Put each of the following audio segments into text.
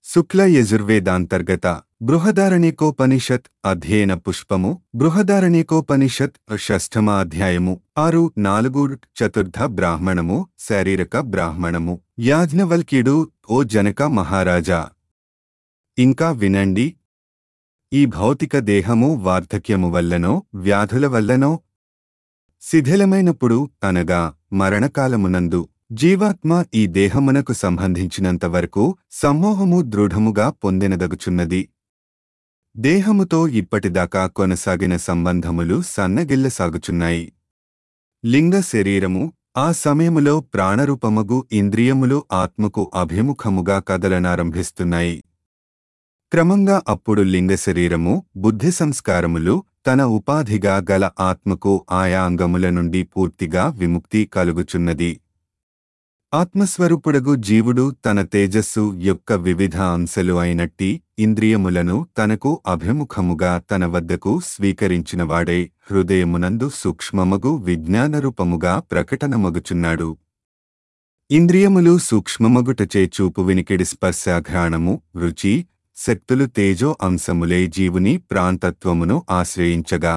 శుక్ల యజుర్వేదాంతర్గత బృహదారణ్యకోపనిషత్ అధ్యయన పుష్పము బృహదారణ్యకోపనిషత్ షష్ఠమ అధ్యాయము ఆరు నాలుగు చతుర్థ బ్రాహ్మణము శారీరక బ్రాహ్మణము యాజ్ఞవల్క్యుడు ఓ జనక మహారాజా ఇంకా వినండి ఈ భౌతిక దేహము వార్ధక్యము వల్లనో వ్యాధుల వల్లనో శిథిలమైనప్పుడు అనగా మరణకాలమునందు జీవాత్మ ఈ దేహమునకు సంబంధించినంత వరకు సమ్మోహము దృఢముగా పొందినదగుచున్నది దేహముతో ఇప్పటిదాకా కొనసాగిన సంబంధములు సన్నగిల్లసాగుచున్నాయి లింగ శరీరము ఆ సమయములో ప్రాణరూపమగు ఇంద్రియములు ఆత్మకు అభిముఖముగా కదలనారంభిస్తున్నాయి క్రమంగా అప్పుడు లింగ శరీరము బుద్ధి సంస్కారములు తన ఉపాధిగా గల ఆత్మకు ఆయా అంగముల నుండి పూర్తిగా విముక్తి కలుగుచున్నది ఆత్మస్వరూపుడగు జీవుడు తన తేజస్సు యొక్క వివిధ అంశలు అయినట్టి ఇంద్రియములను తనకు అభిముఖముగా తన వద్దకు స్వీకరించినవాడై హృదయమునందు సూక్ష్మమగు విజ్ఞానరూపముగా ప్రకటనమగుచున్నాడు ఇంద్రియములు సూక్ష్మమగుటచే చూపు వినికిడి స్పర్శ ఘ్రాణము రుచి శక్తులు తేజో అంశములే జీవుని ప్రాంతత్వమును ఆశ్రయించగా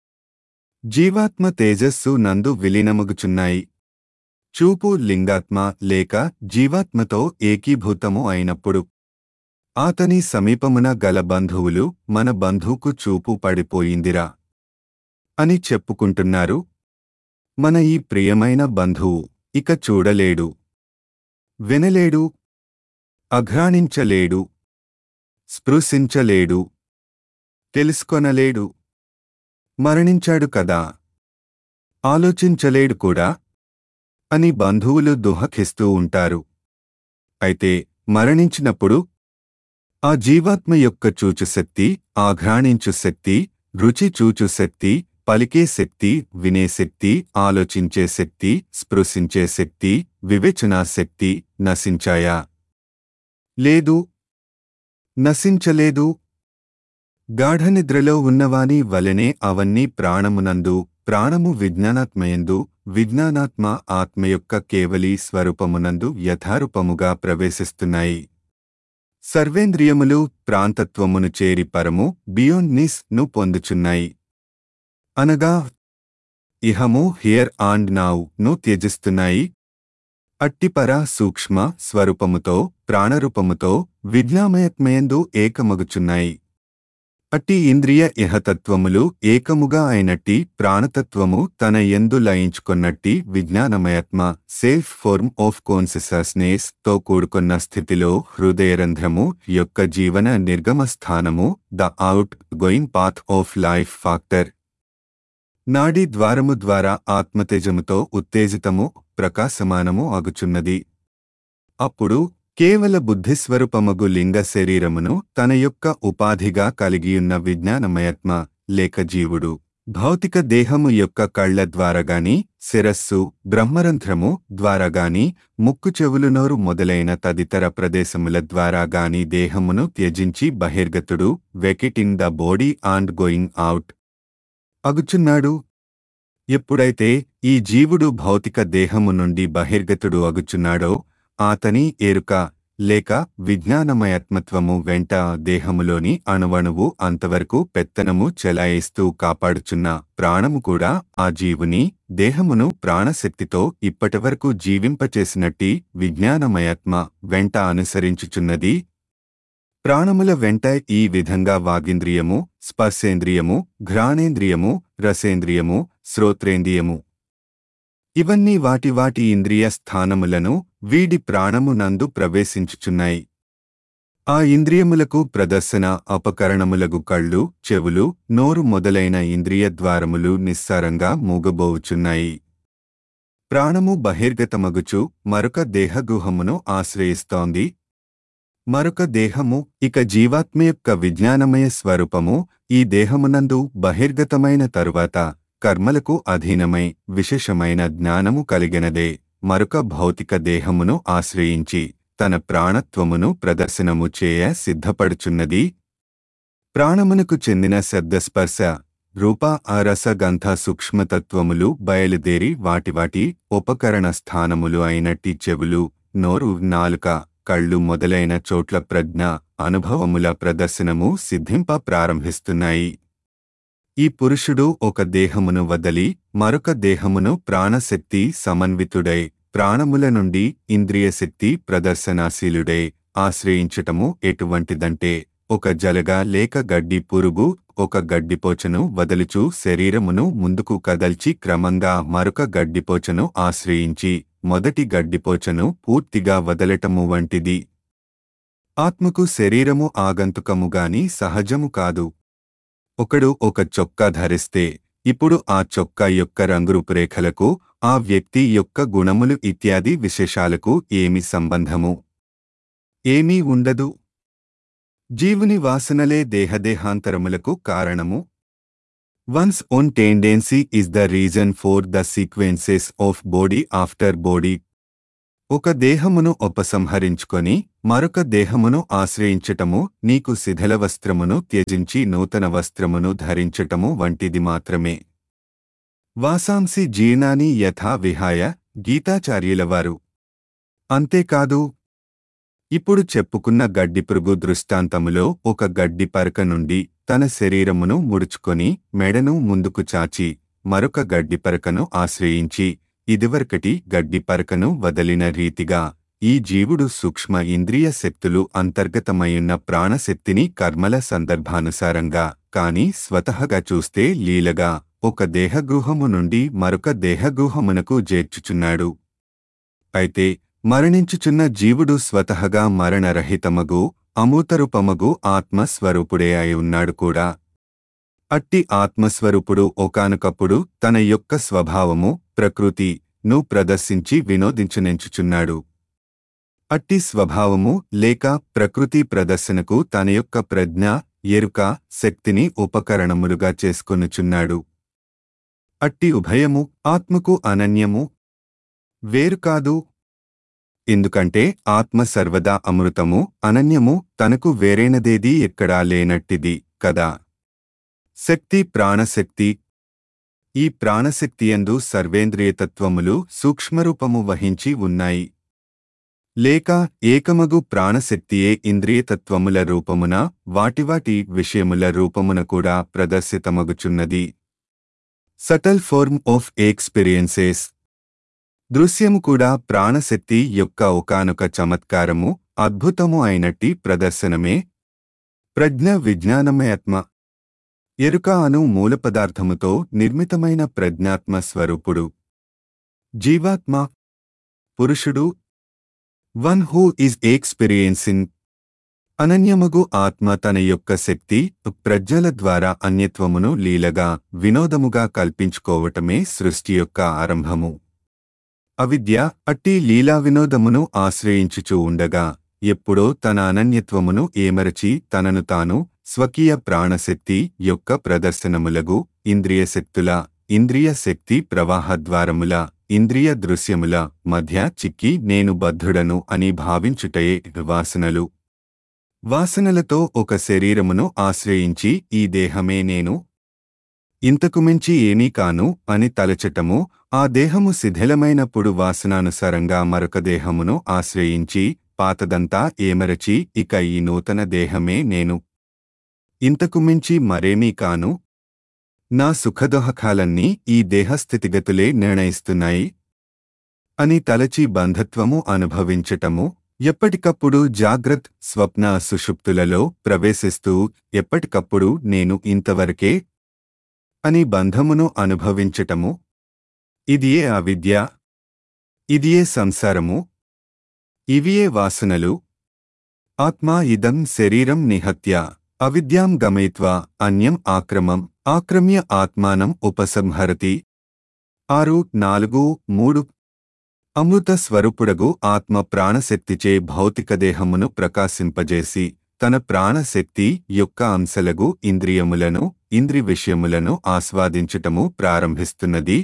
జీవాత్మ తేజస్సు నందు విలీనమగుచున్నాయి చూపు లింగాత్మ లేక జీవాత్మతో ఏకీభూతము అయినప్పుడు ఆతని సమీపమున గల బంధువులు మన బంధువుకు చూపు పడిపోయిందిరా అని చెప్పుకుంటున్నారు మన ఈ ప్రియమైన బంధువు ఇక చూడలేడు వినలేడు అఘ్రాణించలేడు స్పృశించలేడు తెలుసుకొనలేడు మరణించాడు కదా ఆలోచించలేడు కూడా అని బంధువులు దుహఖిస్తూ ఉంటారు అయితే మరణించినప్పుడు ఆ జీవాత్మ యొక్క చూచు శక్తి ఆఘ్రాణించు శక్తి రుచి చూచు శక్తి పలికే శక్తి వినే శక్తి ఆలోచించే శక్తి స్పృశించే శక్తి వివేచనా శక్తి నశించాయా లేదు నశించలేదు గాఢనిద్రలో ఉన్నవాని వలనే అవన్నీ ప్రాణమునందు ప్రాణము విజ్ఞానాత్మయందు విజ్ఞానాత్మ ఆత్మ యొక్క కేవలీ స్వరూపమునందు యథారూపముగా ప్రవేశిస్తున్నాయి సర్వేంద్రియములు ప్రాంతత్వమును చేరి పరము బియోన్నిస్ ను పొందుచున్నాయి అనగా ఇహము హియర్ ఆండ్ నావ్ ను త్యజిస్తున్నాయి అట్టిపర సూక్ష్మ స్వరూపముతో ప్రాణరూపముతో విజ్ఞామయత్మయందు ఏకమగుచున్నాయి అట్టి ఇంద్రియ ఇహతత్వములు ఏకముగా అయినట్టి ప్రాణతత్వము తన ఎందు లయించుకొన్నట్టి విజ్ఞానమయత్మ సెల్ఫ్ ఫోర్మ్ ఆఫ్ కాన్సియస్నెస్ తో కూడుకున్న స్థితిలో హృదయరంధ్రము యొక్క జీవన నిర్గమ స్థానము the outgoing path of life factor నాడీ ద్వారము ద్వారా ఆత్మతేజముతో ఉత్తేజితము ప్రకాశమానము అగుచున్నది అప్పుడు కేవల బుద్ధిస్వరూపమగు లింగ శరీరమును తన యొక్క ఉపాధిగా కలిగియున్న విజ్ఞానమయత్మ లేక జీవుడు భౌతిక దేహము యొక్క కళ్ల ద్వారాగాని శిరస్సు బ్రహ్మరంధ్రము ద్వారాగాని ముక్కు చెవులు నోరు మొదలైన తదితర ప్రదేశముల ద్వారాగాని దేహమును త్యజించి బహిర్గతుడు vacating the body and going out అగుచున్నాడు ఎప్పుడైతే ఈ జీవుడు భౌతిక దేహము నుండి బహిర్గతుడు అగుచున్నాడో ఆతని ఎరుక లేక విజ్ఞానమయత్మత్వము వెంట దేహములోని అణువణువు అంతవరకు పెత్తనము చెలాయిస్తూ కాపాడుచున్న ప్రాణము కూడా ఆ జీవుని దేహమును ప్రాణశక్తితో ఇప్పటివరకు జీవింపచేసినట్టి విజ్ఞానమయత్మ వెంట అనుసరించుచున్నది ప్రాణముల వెంట ఈ విధంగా వాగింద్రియము స్పర్శేంద్రియము ఘ్రాణేంద్రియము రసేంద్రియము శ్రోత్రేంద్రియము ఇవన్నీ వాటి వాటి ఇంద్రియ స్థానములను వీడి ప్రాణము నందు ప్రవేశించుచున్నాయి ఆ ఇంద్రియములకు ప్రదర్శన అపకరణములగు కళ్ళు చెవులు నోరు మొదలైన ఇంద్రియ ద్వారములు నిస్సారంగా మూగబోవుచున్నాయి ప్రాణము బహిర్గతమగుచు మరొక దేహగుహమును ఆశ్రయిస్తోంది మరొక దేహము ఇక జీవాత్మ యొక్క విజ్ఞానమయ స్వరూపము ఈ దేహమునందు బహిర్గతమైన తరువాత కర్మలకు అధీనమై విశేషమైన జ్ఞానము కలిగినదే మరొక భౌతిక దేహమును ఆశ్రయించి తన ప్రాణత్వమును ప్రదర్శనము చేయ సిద్ధపడుచున్నది ప్రాణమునకు చెందిన శబ్దస్పర్శ రూప అరస గంధ సూక్ష్మతత్వములు బయలుదేరి వాటివాటి ఉపకరణ స్థానములు అయినట్టి చెవులు నోరు నాలుక కళ్ళు మొదలైన చోట్ల ప్రజ్ఞ అనుభవముల ప్రదర్శనము సిద్ధింప ప్రారంభిస్తున్నాయి ఈ పురుషుడు ఒక దేహమును వదలి మరొక దేహమును ప్రాణశక్తి సమన్వితుడై ప్రాణముల నుండి ఇంద్రియశక్తి ప్రదర్శనాశీలుడై ఆశ్రయించటము ఎటువంటిదంటే ఒక జలగా లేక గడ్డి పురుగు ఒక గడ్డిపోచను వదలుచూ శరీరమును ముందుకు కదల్చి క్రమంగా మరొక గడ్డిపోచను ఆశ్రయించి మొదటి గడ్డిపోచను పూర్తిగా వదలటము వంటిది ఆత్మకు శరీరము ఆగంతుకముగాని సహజము కాదు ఒకడు ఒక చొక్కా ధరిస్తే ఇప్పుడు ఆ చొక్కా యొక్క రంగు రూపురేఖలకు ఆ వ్యక్తి యొక్క గుణములు ఇత్యాది విశేషాలకు ఏమి సంబంధము ఏమీ ఉండదు జీవుని వాసనలే దేహదేహాంతరములకు కారణము one's own tendency is the reason for the sequences of body after body ఒక దేహమును ఉపసంహరించుకొని మరొక దేహమును ఆశ్రయించటము నీకు శిథిల వస్త్రమును త్యజించి నూతన వస్త్రమును ధరించటము వంటిది మాత్రమే వాసాంసి జీర్ణాని యథా విహాయ గీతాచార్యులవారు అంతేకాదు ఇప్పుడు చెప్పుకున్న గడ్డిపురుగు దృష్టాంతములో ఒక గడ్డి పరక నుండి తన శరీరమును ముడుచుకొని మెడను ముందుకు చాచి మరొక గడ్డి పరకను ఆశ్రయించి ఇదివరకటి గడ్డి పరకను వదలిన రీతిగా ఈ జీవుడు సూక్ష్మ ఇంద్రియ శక్తులు అంతర్గతమయున్న ప్రాణశక్తిని కర్మల సందర్భానుసారంగా కాని స్వతహగా చూస్తే లీలగా ఒక దేహగృహము నుండి మరొక దేహగృహమునకు చేర్చుచున్నాడు అయితే మరణించుచున్న జీవుడు స్వతహగా మరణరహితమగు అమూతరూపమగు ఆత్మస్వరూపుడే అయి ఉన్నాడు కూడా అట్టి ఆత్మస్వరూపుడు ఒకానొకప్పుడు తన యొక్క స్వభావము ప్రకృతి ను ప్రదర్శించి వినోదించునెంచుచున్నాడు అట్టి స్వభావము లేక ప్రకృతి ప్రదర్శనకు తన యొక్క ప్రజ్ఞ ఎరుక శక్తిని ఉపకరణములుగా చేసుకొనుచున్నాడు అట్టి ఉభయము ఆత్మకు అనన్యము వేరు కాదు ఎందుకంటే ఆత్మ సర్వదా అమృతము అనన్యము తనకు వేరైనదేదీ ఎక్కడా లేనట్టిది కదా శక్తి ప్రాణశక్తి ఈ ప్రాణశక్తియందు సర్వేంద్రియతత్వములు సూక్ష్మరూపము వహించి ఉన్నాయి లేక ఏకమగు ప్రాణశక్తియే ఇంద్రియతత్వముల రూపమున వాటివాటి విషయముల రూపమున కూడా ప్రదర్శితమగుచున్నది సటల్ ఫార్మ్ ఆఫ్ ఎక్స్పీరియన్సెస్ దృశ్యము కూడా ప్రాణశక్తి యొక్క ఒకానొక చమత్కారము అద్భుతము అయినట్టి ప్రదర్శనమే ప్రజ్ఞ విజ్ఞానమయాత్మ ఎరుక అను మూలపదార్థముతో నిర్మితమైన ప్రజ్ఞాత్మ స్వరూపుడు జీవాత్మ పురుషుడు వన్ హూ ఈజ్ ఎక్స్పీరియన్సింగ్ అనన్యమగు ఆత్మ తన యొక్క శక్తి ప్రజ్ఞల ద్వారా అన్యత్వమును లీలగా వినోదముగా కల్పించుకోవటమే సృష్టి యొక్క ఆరంభము అవిద్య అట్టి లీలా వినోదమును ఆశ్రయించుచూ ఉండగా ఎప్పుడో తన అనన్యత్వమును ఏమరచి తనను తాను స్వకీయ ప్రాణశక్తి యొక్క ప్రదర్శనములగు ఇంద్రియశక్తుల ఇంద్రియ శక్తి ప్రవాహద్వారముల ఇంద్రియ దృశ్యముల మధ్య చిక్కి నేను బద్ధుడను అని భావించుటయే వాసనలు వాసనలతో ఒక శరీరమును ఆశ్రయించి ఈ దేహమే నేను ఇంతకు మించి ఏమీ కాను అని తలచటము ఆ దేహము శిథిలమైనప్పుడు వాసనానుసారంగా మరొక దేహమును ఆశ్రయించి పాతదంతా ఏమరచి ఇక ఈ నూతన దేహమే నేను ఇంతకు మించి మరేమీ కాను నా సుఖదోహకాలన్నీ ఈ దేహస్థితిగతులే నిర్ణయిస్తున్నాయి అని తలచి బంధత్వము అనుభవించటము ఎప్పటికప్పుడు జాగ్రత్ స్వప్న సుషుప్తులలో ప్రవేశిస్తూ ఎప్పటికప్పుడు నేను ఇంతవరకే అని బంధమును అనుభవించటము ఇదియే అవిద్య ఇదియే సంసారము ఇవియే వాసనలు ఆత్మా ఇదం శరీరం నిహత్య అవిద్యాం గమయిత్వా అన్యం ఆక్రమం ఆక్రమ్య ఆత్మానం ఉపసంహరతి ఆరు నాలుగు మూడు అమృత స్వరూపుడగు ఆత్మ ప్రాణశక్తిచే భౌతిక దేహమును ప్రకాశింపజేసి తన ప్రాణశక్తి యొక్క అంశలగు ఇంద్రియములను ఇంద్రి విషయములను ఆస్వాదించుటము ప్రారంభిస్తున్నది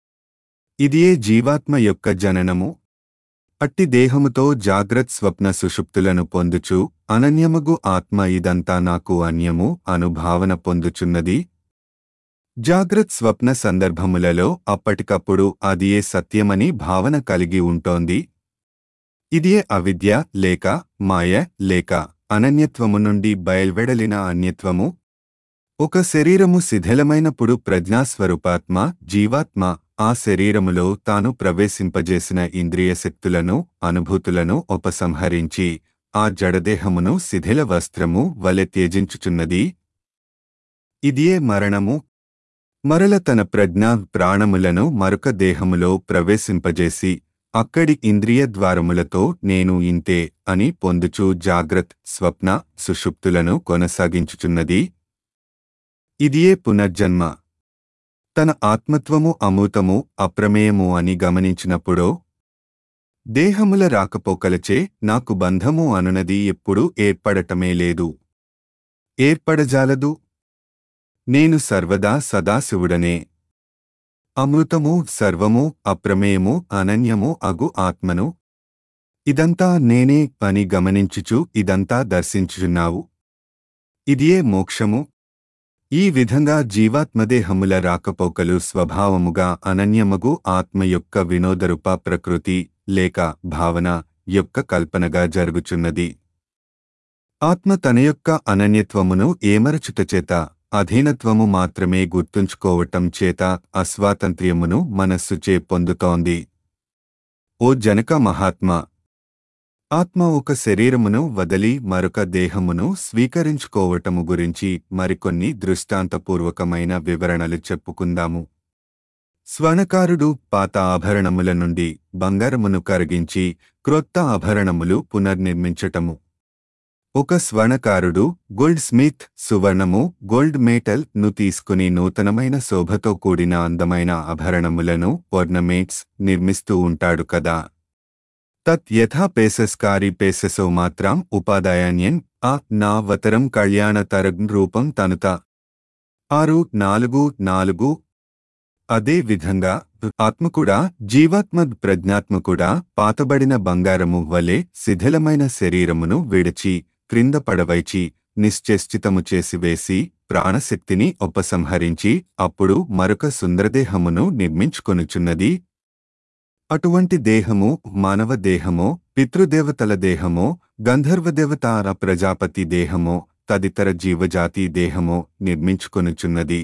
ఇదియే జీవాత్మ యొక్క జననము అట్టి దేహముతో జాగ్రత్ స్వప్న సుషుప్తులను పొందుచు అనన్యమగు ఆత్మ ఇదంతా నాకు అన్యము అనుభావన పొందుచున్నది జాగ్రత్ స్వప్న సందర్భములలో అప్పటికప్పుడు అదియే సత్యమని భావన కలిగి ఉంటోంది ఇదియే అవిద్య లేక మాయ లేక అనన్యత్వము నుండి బయల్వెడలిన అన్యత్వము ఒక శరీరము శిథిలమైనప్పుడు ప్రజ్ఞాస్వరూపాత్మ జీవాత్మ ఆ శరీరములో తాను ప్రవేశింపజేసిన ఇంద్రియ శక్తులను అనుభూతులను ఉపసంహరించి ఆ జడదేహమును శిథిల వస్త్రము వలె త్యజించుచున్నది ఇదియే మరణము మరల తన ప్రజ్ఞ ప్రాణములను మరొక దేహములో ప్రవేశింపజేసి అక్కడి ఇంద్రియ ద్వారములతో నేను ఇంతే అని పొందుచూ జాగ్రత్ స్వప్న సుషుప్తులను కొనసాగించుచున్నది ఇదియే పునర్జన్మ తన ఆత్మత్వము అమూతము అప్రమేయము అని గమనించినప్పుడో దేహముల రాకపోకలచే నాకు బంధము అనునది ఎప్పుడూ ఏర్పడటమే లేదు ఏర్పడజాలదు నేను సర్వదా సదాశివుడనే అమృతము సర్వము అప్రమేయము అనన్యము అగు ఆత్మను ఇదంతా నేనే అని గమనించుచు ఇదంతా దర్శించుచున్నావు ఇదియే మోక్షము ఈ విధంగా జీవాత్మదేహముల రాకపోకలు స్వభావముగా అనన్యమగు ఆత్మ యొక్క వినోదరూప ప్రకృతి లేక భావన యొక్క కల్పనగా జరుగుచున్నది ఆత్మ తన యొక్క అనన్యత్వమును ఏమరచుటచేత అధీనత్వము మాత్రమే గుర్తుంచుకోవటం చేత అస్వాతంత్ర్యమును మనస్సుచే పొందుతోంది ఓ జనక మహాత్మా ఆత్మ ఒక శరీరమును వదలి మరొక దేహమును స్వీకరించుకోవటము గురించి మరికొన్ని దృష్టాంతపూర్వకమైన వివరణలు చెప్పుకుందాము స్వర్ణకారుడు పాత ఆభరణముల నుండి బంగారమును కరిగించి క్రొత్త ఆభరణములు పునర్నిర్మించటము ఒక స్వర్ణకారుడు గోల్డ్ స్మిత్ సువర్ణము గోల్డ్ మేటల్ ను తీసుకుని నూతనమైన శోభతో కూడిన అందమైన ఆభరణములను ornaments నిర్మిస్తూ ఉంటాడు కదా తత్ యథా పేసస్కారి పేససో మాత్రం ఉపాదాయాన్యన్ ఆ నా వతరం కళ్యాణతరం రూపం తనుత ఆరు నాలుగు నాలుగు అదే విధంగా ఆత్మ కూడా జీవాత్మ ప్రజ్ఞాత్మ కూడా పాతబడిన బంగారము వలె శిథిలమైన శరీరమును విడిచి క్రింద పడవైచి నిశ్చేష్టితము చేసివేసి ప్రాణశక్తిని ఉపసంహరించి అప్పుడు మరొక సుందరదేహమును నిర్మించుకొనుచున్నది అటువంటి దేహము మానవ దేహమో పితృదేవతల దేహమో గంధర్వదేవతార ప్రజాపతి దేహమో తదితర జీవజాతి దేహమో నిర్మించుకొనుచున్నది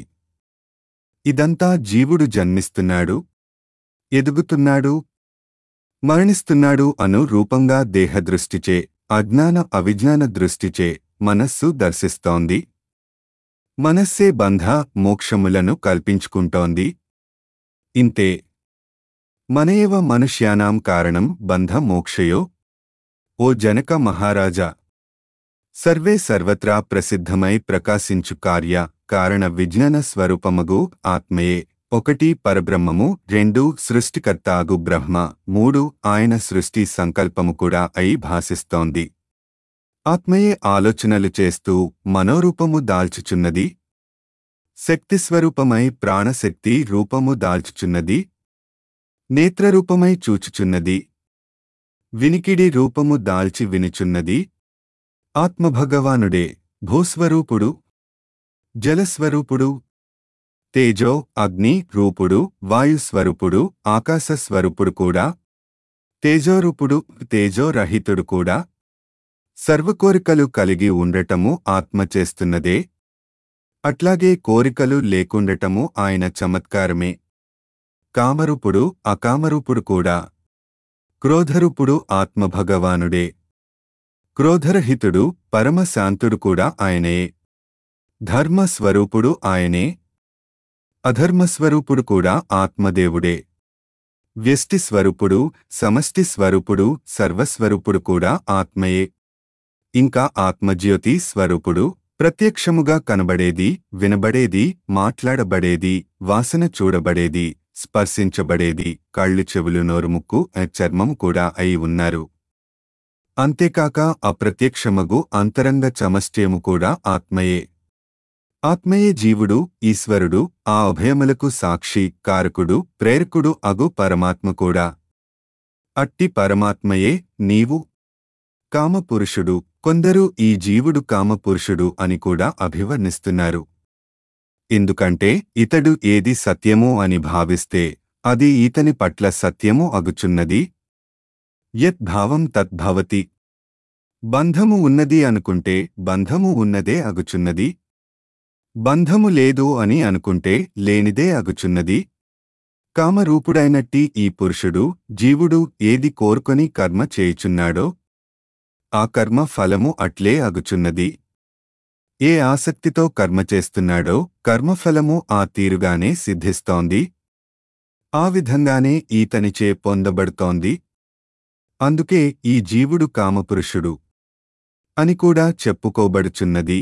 ఇదంతా జీవుడు జన్మిస్తున్నాడు ఎదుగుతున్నాడు మరణిస్తున్నాడు అను రూపంగా దేహదృష్టిచే అజ్ఞాన అవిజ్ఞాన దృష్టిచే మనస్సు దర్శిస్తోంది మనస్సే బంధ మోక్షములను కల్పించుకుంటోంది ఇంతే మనయేవ మనుష్యానాం కారణం బంధ మోక్షయో ఓ జనక మహారాజా సర్వే సర్వత్రా ప్రసిద్ధమై ప్రకాశించు కార్య కారణ విజ్ఞాన స్వరూపమగు ఆత్మయే ఒకటి పరబ్రహ్మము రెండు సృష్టికర్త అగు బ్రహ్మ మూడు ఆయన సృష్టి సంకల్పము కూడా అయి భాసిస్తోంది ఆత్మయే ఆలోచనలు చేస్తూ మనోరూపము దాల్చుచున్నది శక్తిస్వరూపమై ప్రాణశక్తి రూపము దాల్చుచున్నది నేత్రరూపమై చూచుచున్నది వినికిడి రూపము దాల్చి వినుచున్నది ఆత్మభగవానుడే భూస్వరూపుడు జలస్వరూపుడు తేజో అగ్ని రూపుడు వాయుస్వరూపుడు ఆకాశస్వరూపుడు కూడా తేజోరూపుడు తేజోరహితుడు కూడా సర్వకోరికలు కలిగి ఉండటము ఆత్మ చేస్తున్నదే అట్లాగే కోరికలు లేకుండటము ఆయన చమత్కారమే కామరూపుడు అకామరూపుడు కూడా క్రోధరూపుడు ఆత్మభగవానుడే క్రోధరహితుడు పరమశాంతుడు కూడా ఆయనే ధర్మస్వరూపుడు ఆయనే అధర్మస్వరూపుడు కూడా ఆత్మదేవుడే వ్యష్టి స్వరూపుడు సమష్టి స్వరూపుడు సర్వస్వరూపుడు కూడా ఆత్మయే ఇంకా ఆత్మజ్యోతి స్వరూపుడు ప్రత్యక్షముగా కనబడేది వినబడేది మాట్లాడబడేది వాసన చూడబడేది స్పర్శించబడేది కళ్ళు చెవులు నోరుముక్కు చర్మము కూడా అయి ఉన్నారు అంతేకాక అప్రత్యక్షమగు అంతరంగ చమష్ట్యము కూడా ఆత్మయే ఆత్మయే జీవుడు ఈశ్వరుడు ఆ అభయములకు సాక్షి కారకుడు ప్రేరకుడు అగు పరమాత్మ కూడా అట్టి పరమాత్మయే నీవు కామపురుషుడు కొందరు ఈ జీవుడు కామపురుషుడు అని కూడా అభివర్ణిస్తున్నారు ఎందుకంటే ఇతడు ఏది సత్యమో అని భావిస్తే అది ఈతని పట్ల సత్యము అగుచున్నది యత్ భావం తద్భవతి బంధము ఉన్నది అనుకుంటే బంధము ఉన్నదే అగుచున్నది బంధము లేదు అని అనుకుంటే లేనిదే అగుచున్నది కామరూపుడైనట్టి ఈ పురుషుడు జీవుడు ఏది కోరుకొని కర్మ చేయుచున్నాడో ఆ కర్మ ఫలము అట్లే అగుచున్నది ఏ ఆసక్తితో కర్మ చేస్తున్నాడో కర్మఫలము ఆ తీరుగానే సిద్ధిస్తోంది ఆ విధంగానే ఈతనిచే పొందబడుతోంది అందుకే ఈ జీవుడు కామపురుషుడు అని కూడా చెప్పుకోబడుచున్నది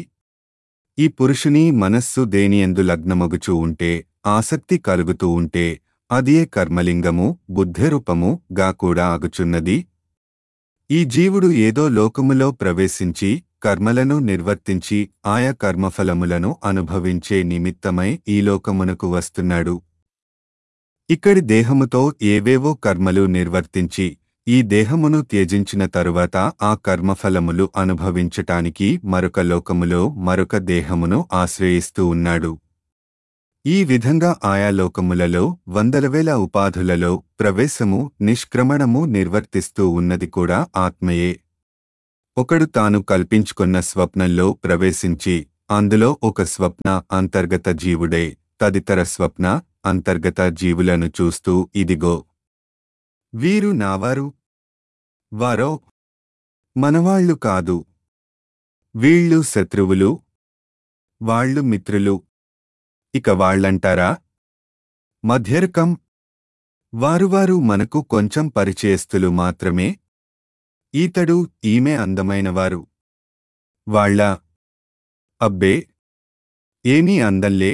ఈ పురుషుని మనస్సు దేనియందు లగ్నమగుచూ ఉంటే ఆసక్తి కలుగుతూ ఉంటే అదియే కర్మలింగము బుద్ధిరూపము గా కూడా అగుచున్నది ఈ జీవుడు ఏదో లోకములో ప్రవేశించి కర్మలను నిర్వర్తించి ఆయా కర్మఫలములను అనుభవించే నిమిత్తమై ఈ లోకమునకు వస్తున్నాడు ఇక్కడి దేహముతో ఏవేవో కర్మలు నిర్వర్తించి ఈ దేహమును త్యజించిన తరువాత ఆ కర్మఫలములు అనుభవించటానికి మరొక లోకములో మరొక దేహమును ఆశ్రయిస్తూ ఉన్నాడు ఈ విధంగా ఆయా లోకములలో వందలవేల ఉపాధులలో ప్రవేశము నిష్క్రమణము నిర్వర్తిస్తూ ఉన్నది కూడా ఆత్మయే ఒకడు తాను కల్పించుకున్న స్వప్నంలో ప్రవేశించి అందులో ఒక స్వప్న అంతర్గత జీవుడే తదితర స్వప్న అంతర్గత జీవులను చూస్తూ ఇదిగో వీరు నావారు వారో మనవాళ్లు కాదు వీళ్ళు శత్రువులు వాళ్ళు మిత్రులు ఇక వాళ్ళంటారా మధ్యరకం వారువారు మనకు కొంచెం పరిచయస్తులు మాత్రమే ఈతడు ఈమె అందమైనవారు వాళ్ళ అబ్బే ఏమీ అందంలే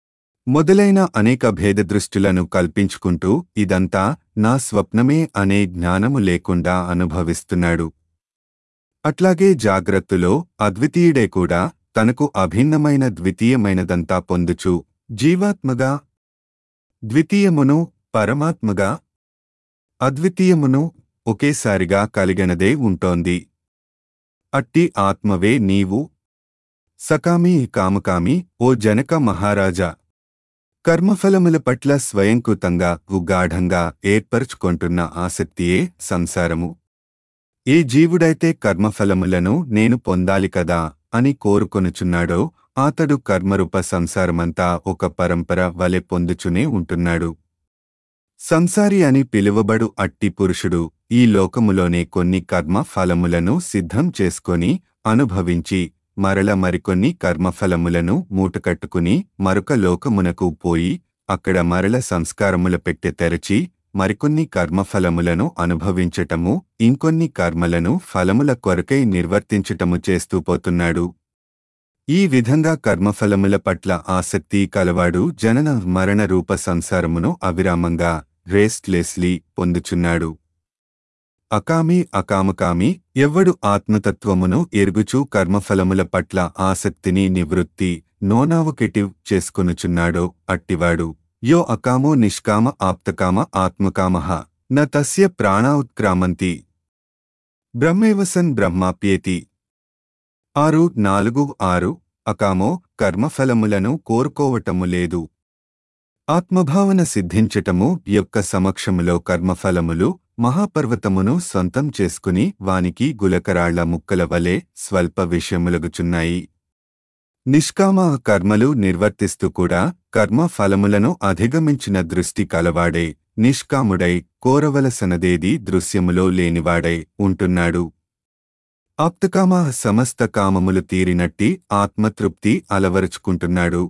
మొదలైన అనేక భేదదృష్టులను కల్పించుకుంటూ ఇదంతా నా స్వప్నమే అనే జ్ఞానము లేకుండా అనుభవిస్తున్నాడు అట్లాగే జాగ్రత్తలో అద్వితీయుడే కూడా తనకు అభిన్నమైన ద్వితీయమైనదంతా పొందుచు జీవాత్మగా ద్వితీయమును పరమాత్మగా అద్వితీయమును ఒకేసారిగా కలిగినదే ఉంటోంది అట్టి ఆత్మవే నీవు సకామి కామకామి ఓ జనక మహారాజా కర్మఫలముల పట్ల స్వయంకృతంగా ఉగాఢంగా ఏర్పరుచుకొంటున్న ఆసక్తియే సంసారము ఏ జీవుడైతే కర్మఫలములను నేను పొందాలి కదా అని కోరుకొనుచున్నాడో అతడు కర్మరూప సంసారమంతా ఒక పరంపర వలె పొందుచునే ఉంటున్నాడు సంసారి అని పిలువబడు అట్టి పురుషుడు ఈ లోకములోనే కొన్ని కర్మ ఫలములను సిద్ధం చేసుకొని అనుభవించి మరల మరికొన్ని కర్మఫలములను మూటకట్టుకుని మరొక లోకమునకు పోయి అక్కడ మరల సంస్కారముల పెట్టె తెరచి మరికొన్ని కర్మఫలములను అనుభవించటము ఇంకొన్ని కర్మలను ఫలముల కొరకై నిర్వర్తించటము చేస్తూ పోతున్నాడు ఈ విధంగా కర్మఫలముల పట్ల ఆసక్తి కలవాడు జనన మరణ రూప సంసారమును అవిరామంగా రెస్ట్లెస్లీ పొందుచున్నాడు అకామి అకామకామి ఎవ్వడు ఆత్మతత్వమును ఎరుగుచూ కర్మఫలముల పట్ల ఆసక్తిని నివృత్తి నోనావుకెటివ్ చేసుకొనుచున్నాడో అట్టివాడు యో అకామో నిష్కామ ఆప్తకామ ఆత్మకామః న తస్య ప్రాణా ఉత్క్రామంతి బ్రహ్మేవసన్ బ్రహ్మాప్యేతి ఆరు నాలుగు ఆరు అకామో కర్మఫలములను కోరుకోవటము లేదు ఆత్మభావన సిద్ధించటము యొక్క సమక్షములో కర్మఫలములు మహాపర్వతమును సొంతం చేసుకుని వానికి గులకరాళ్ల ముక్కల వలె స్వల్ప విషయములగుచున్నాయి నిష్కామ కర్మలు నిర్వర్తిస్తూ కూడా కర్మ ఫలములను అధిగమించిన దృష్టి కలవాడే నిష్కాముడై కోరవలసనదేది దృశ్యములో లేనివాడై ఉంటున్నాడు ఆప్తకామ సమస్త కామములు తీరినట్టి ఆత్మతృప్తి అలవరుచుకుంటున్నాడు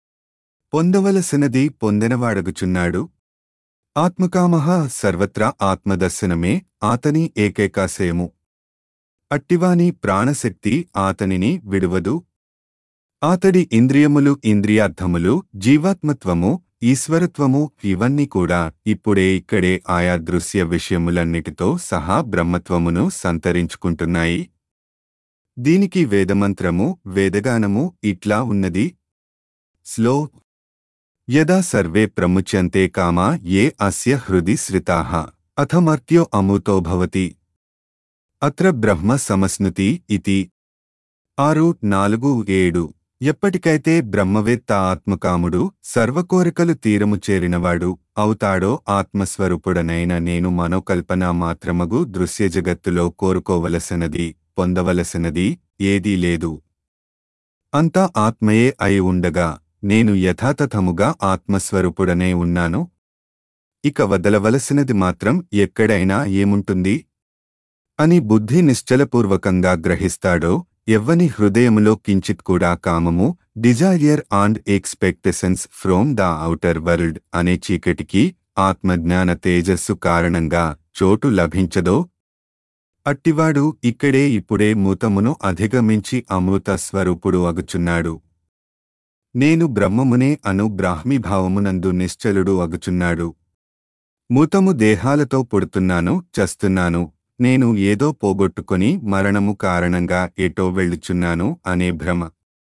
పొందవలసినది పొందెనవాడగుచున్నాడు ఆత్మకామః సర్వత్రా ఆత్మదర్శనమే ఆతని ఏకైకాశయము అట్టివాని ప్రాణశక్తి ఆతనిని విడువదు ఆతడి ఇంద్రియములు ఇంద్రియార్థములు జీవాత్మత్వము ఈశ్వరత్వము ఇవన్నీ కూడా ఇప్పుడే ఇక్కడే ఆయా దృశ్య విషయములన్నిటితో సహా బ్రహ్మత్వమును సంతరించుకుంటున్నాయి దీనికి వేదమంత్రము వేదగానము ఇట్లా ఉన్నది స్లో యదా సర్వే ప్రముచ్యంతే కామా ఏ అస్య హృది శ్రితాః అథమర్త్యో అమూతో భవతి అత్ర బ్రహ్మ సమస్నుతి ఇతి ఆరు నాలుగు ఏడు ఎప్పటికైతే బ్రహ్మవేత్త ఆత్మకాముడు సర్వకోరికలు తీరము చేరినవాడు అవుతాడో ఆత్మస్వరూపుడనైన నేను మనోకల్పన మాత్రమగు దృశ్య జగత్తులో కోరుకోవలసినది పొందవలసినది ఏదీ లేదు అంతా ఆత్మయే అయి ఉండగా నేను యథాతథముగా ఆత్మస్వరూపుడనే ఉన్నాను ఇక వదలవలసినది మాత్రం ఎక్కడైనా ఏముంటుంది అని బుద్ధి నిశ్చలపూర్వకంగా గ్రహిస్తాడో ఎవ్వని హృదయములో కించిత్ కూడా కామము desire and expectations from the outer world అనే చీకటికి ఆత్మజ్ఞాన తేజస్సు కారణంగా చోటు లభించదో అట్టివాడు ఇక్కడే ఇప్పుడే మూతమును అధిగమించి అమృత స్వరూపుడు అగుచున్నాడు నేను బ్రహ్మమునే అను బ్రాహ్మీభావమునందు నిశ్చలుడు అగుచున్నాడు మూతము దేహాలతో పుడుతున్నాను చస్తున్నాను నేను ఏదో పోగొట్టుకొని మరణము కారణంగా ఎటో వెళ్ళుచున్నాను అనే భ్రమ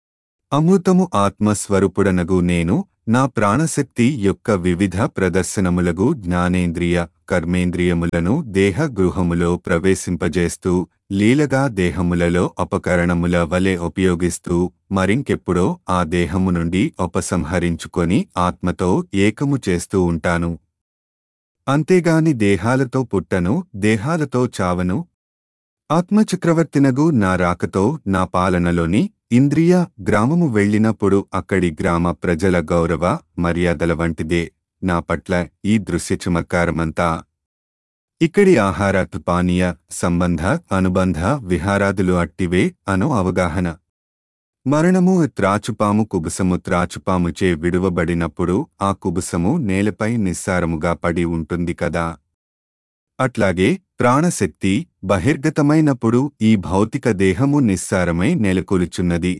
అమృతము ఆత్మస్వరూపుడనగు నేను నా ప్రాణశక్తి యొక్క వివిధ ప్రదర్శనములగు జ్ఞానేంద్రియ కర్మేంద్రియములను దేహ గృహములో ప్రవేశింపజేస్తూ లీలగా దేహములలో అపకరణముల వలె ఉపయోగిస్తూ మరింకెప్పుడో ఆ దేహము నుండి ఉపసంహరించుకొని ఆత్మతో ఏకము చేస్తూ ఉంటాను అంతేగాని దేహాలతో పుట్టను దేహాలతో చావను ఆత్మచక్రవర్తినగు నా రాకతో నా పాలనలోని ఇంద్రియ గ్రామము వెళ్ళినప్పుడు అక్కడి గ్రామ ప్రజల గౌరవ మర్యాదల వంటిదే నా పట్ల ఈ దృశ్య చమత్కారమంతా ఇక్కడి ఆహార పానీయ సంబంధ అనుబంధ విహారాదులు అట్టివే అను అవగాహన మరణము త్రాచుపాము కుబుసము త్రాచుపాముచే విడువబడినప్పుడు ఆ కుబుసము నేలపై నిస్సారముగా పడి ఉంటుంది కదా అట్లాగే ప్రాణశక్తి బహిర్గతమైనప్పుడు ఈ భౌతిక దేహము నిస్సారమై నెలకొలుచున్నది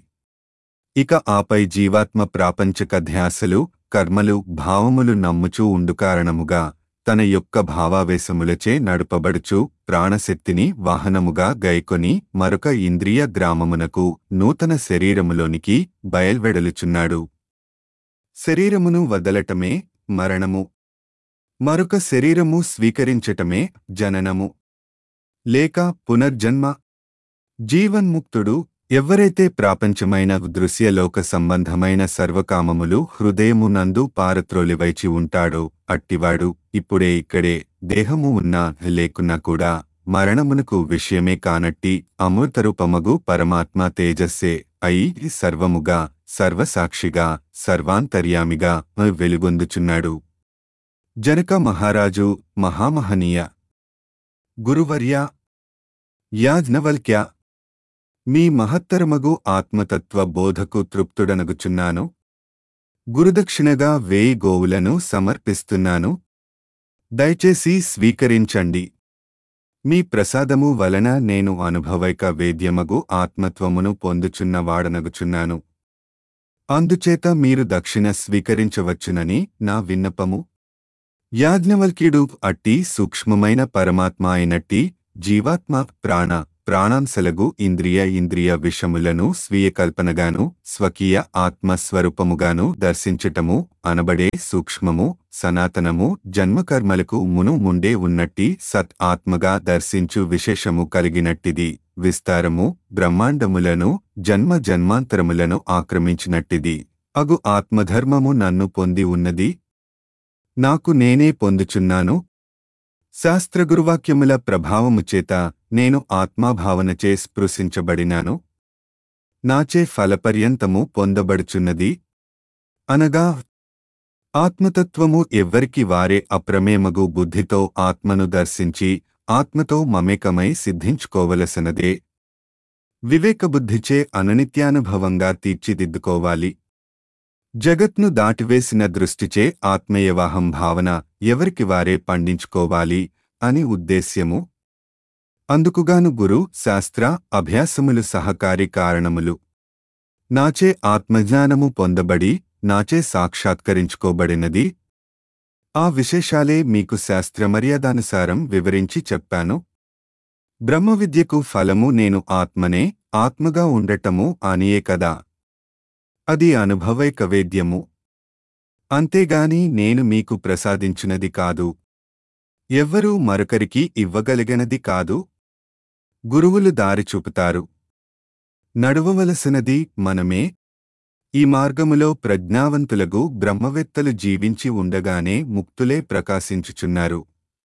ఇక ఆపై జీవాత్మ ప్రాపంచక ధ్యాసలు కర్మలు భావములు నమ్ముచూ ఉండు కారణముగా తన యొక్క భావావేశములచే నడుపబడుచు ప్రాణశక్తిని వాహనముగా గైకొని మరొక ఇంద్రియ గ్రామమునకు నూతన శరీరములోనికి బయల్వెడలుచున్నాడు శరీరమును వదలటమే మరణము మరొక శరీరము స్వీకరించటమే జననము లేక పునర్జన్మ జీవన్ముక్తుడు ఎవ్వరైతే ప్రాపంచమైన దృశ్యలోక సంబంధమైన సర్వకామములు హృదయమునందు పారత్రోలివైచి ఉంటాడో అట్టివాడు ఇప్పుడే ఇక్కడే దేహము ఉన్నా లేకున్నా కూడా మరణమునకు విషయమే కానట్టి అమృతరూపమగు పరమాత్మ తేజస్సే అయి సర్వముగా సర్వసాక్షిగా సర్వాంతర్యామిగా వెలుగొందుచున్నాడు జనక మహారాజు మహామహనీయ గురువర్య యాజ్ఞవల్క్య మీ మహత్తరమగు ఆత్మతత్వ బోధకు తృప్తుడనగుచున్నాను గురుదక్షిణగా వేయి గోవులను సమర్పిస్తున్నాను దయచేసి స్వీకరించండి మీ ప్రసాదము వలన నేను అనుభవైక వేద్యమగు ఆత్మత్వమును పొందుచున్న వాడనగుచున్నాను అందుచేత మీరు దక్షిణ స్వీకరించవచ్చునని నా విన్నపము యాజ్ఞవల్క్యుడు అట్టి సూక్ష్మమైన పరమాత్మ అయినట్టి జీవాత్మ ప్రాణ ప్రాణాంశలగు ఇంద్రియ ఇంద్రియ విషములను స్వీయ కల్పనగాను స్వకీయ ఆత్మస్వరూపముగాను దర్శించటము అనబడే సూక్ష్మము సనాతనము జన్మకర్మలకు మును ముండే ఉన్నట్టి సత్ ఆత్మగా దర్శించు విశేషము కలిగినట్టిది విస్తారము బ్రహ్మాండములను జన్మ జన్మాంతరములను ఆక్రమించినట్టిది అగు ఆత్మధర్మము నన్ను పొంది ఉన్నది నాకు నేనే పొందుచున్నాను శాస్త్రగురువాక్యముల ప్రభావము చేత నేను ఆత్మాభావనచే స్పృశించబడినాను నాచే ఫలపర్యంతము పొందబడుచున్నది అనగా ఆత్మతత్వము ఎవ్వరికి వారే అప్రమేమగు బుద్ధితో ఆత్మను దర్శించి ఆత్మతో మమేకమై సిద్ధించుకోవలసినదే వివేకబుద్ధిచే అననిత్యానుభవంగా తీర్చిదిద్దుకోవాలి జగత్ను దాటివేసిన దృష్టిచే ఆత్మయవాహం భావన ఎవరికి వారే పండించుకోవాలి అని ఉద్దేశ్యము అందుకుగాను గురు శాస్త్ర అభ్యాసములు సహకారి కారణములు నాచే ఆత్మజ్ఞానము పొందబడి నాచే సాక్షాత్కరించుకోబడినది ఆ విశేషాలే మీకు శాస్త్రమర్యాదానుసారం వివరించి చెప్పాను బ్రహ్మవిద్యకు ఫలము నేను ఆత్మనే ఆత్మగా ఉండటము అనియే కదా అది అనుభవైక వేద్యము అంతేగాని నేను మీకు ప్రసాదించినది కాదు ఎవ్వరూ మరొకరికి ఇవ్వగలిగినది కాదు గురువులు దారి చూపుతారు నడవవలసినది మనమే ఈ మార్గములో ప్రజ్ఞావంతులగు బ్రహ్మవేత్తలు జీవించి ఉండగానే ముక్తులే ప్రకాశించుచున్నారు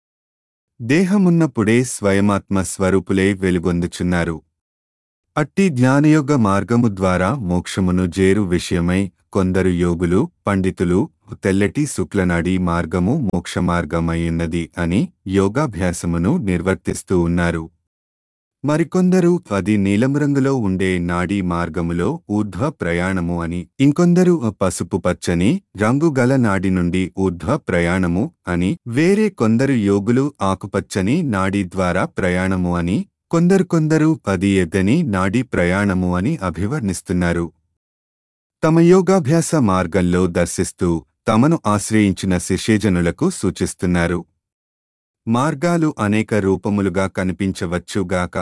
దేహమున్నప్పుడే స్వయమాత్మ స్వరూపులే వెలుగొందుచున్నారు అట్టి జ్ఞానయోగ మార్గము ద్వారా మోక్షమును జేరు విషయమై కొందరు యోగులు పండితులు తెల్లటి శుక్లనాడి మార్గము మోక్షమార్గమయ్యున్నది అని యోగాభ్యాసమును నిర్వర్తిస్తూ ఉన్నారు మరికొందరు అది నీలం రంగులో ఉండే నాడీ మార్గములో ఊర్ధ్వ ప్రయాణము అని ఇంకొందరు పసుపు పచ్చని రంగు గల నాడి నుండి ఊర్ధ్వ ప్రయాణము అని వేరే కొందరు యోగులు ఆకుపచ్చని నాడీ ద్వారా ప్రయాణము అని కొందరు కొందరు అది ఎద్దని నాడీ ప్రయాణము అని అభివర్ణిస్తున్నారు తమ యోగాభ్యాస మార్గంలో దర్శిస్తూ తమను ఆశ్రయించిన శిష్యజనులకు సూచిస్తున్నారు మార్గాలు అనేక రూపములుగా కనిపించవచ్చుగాక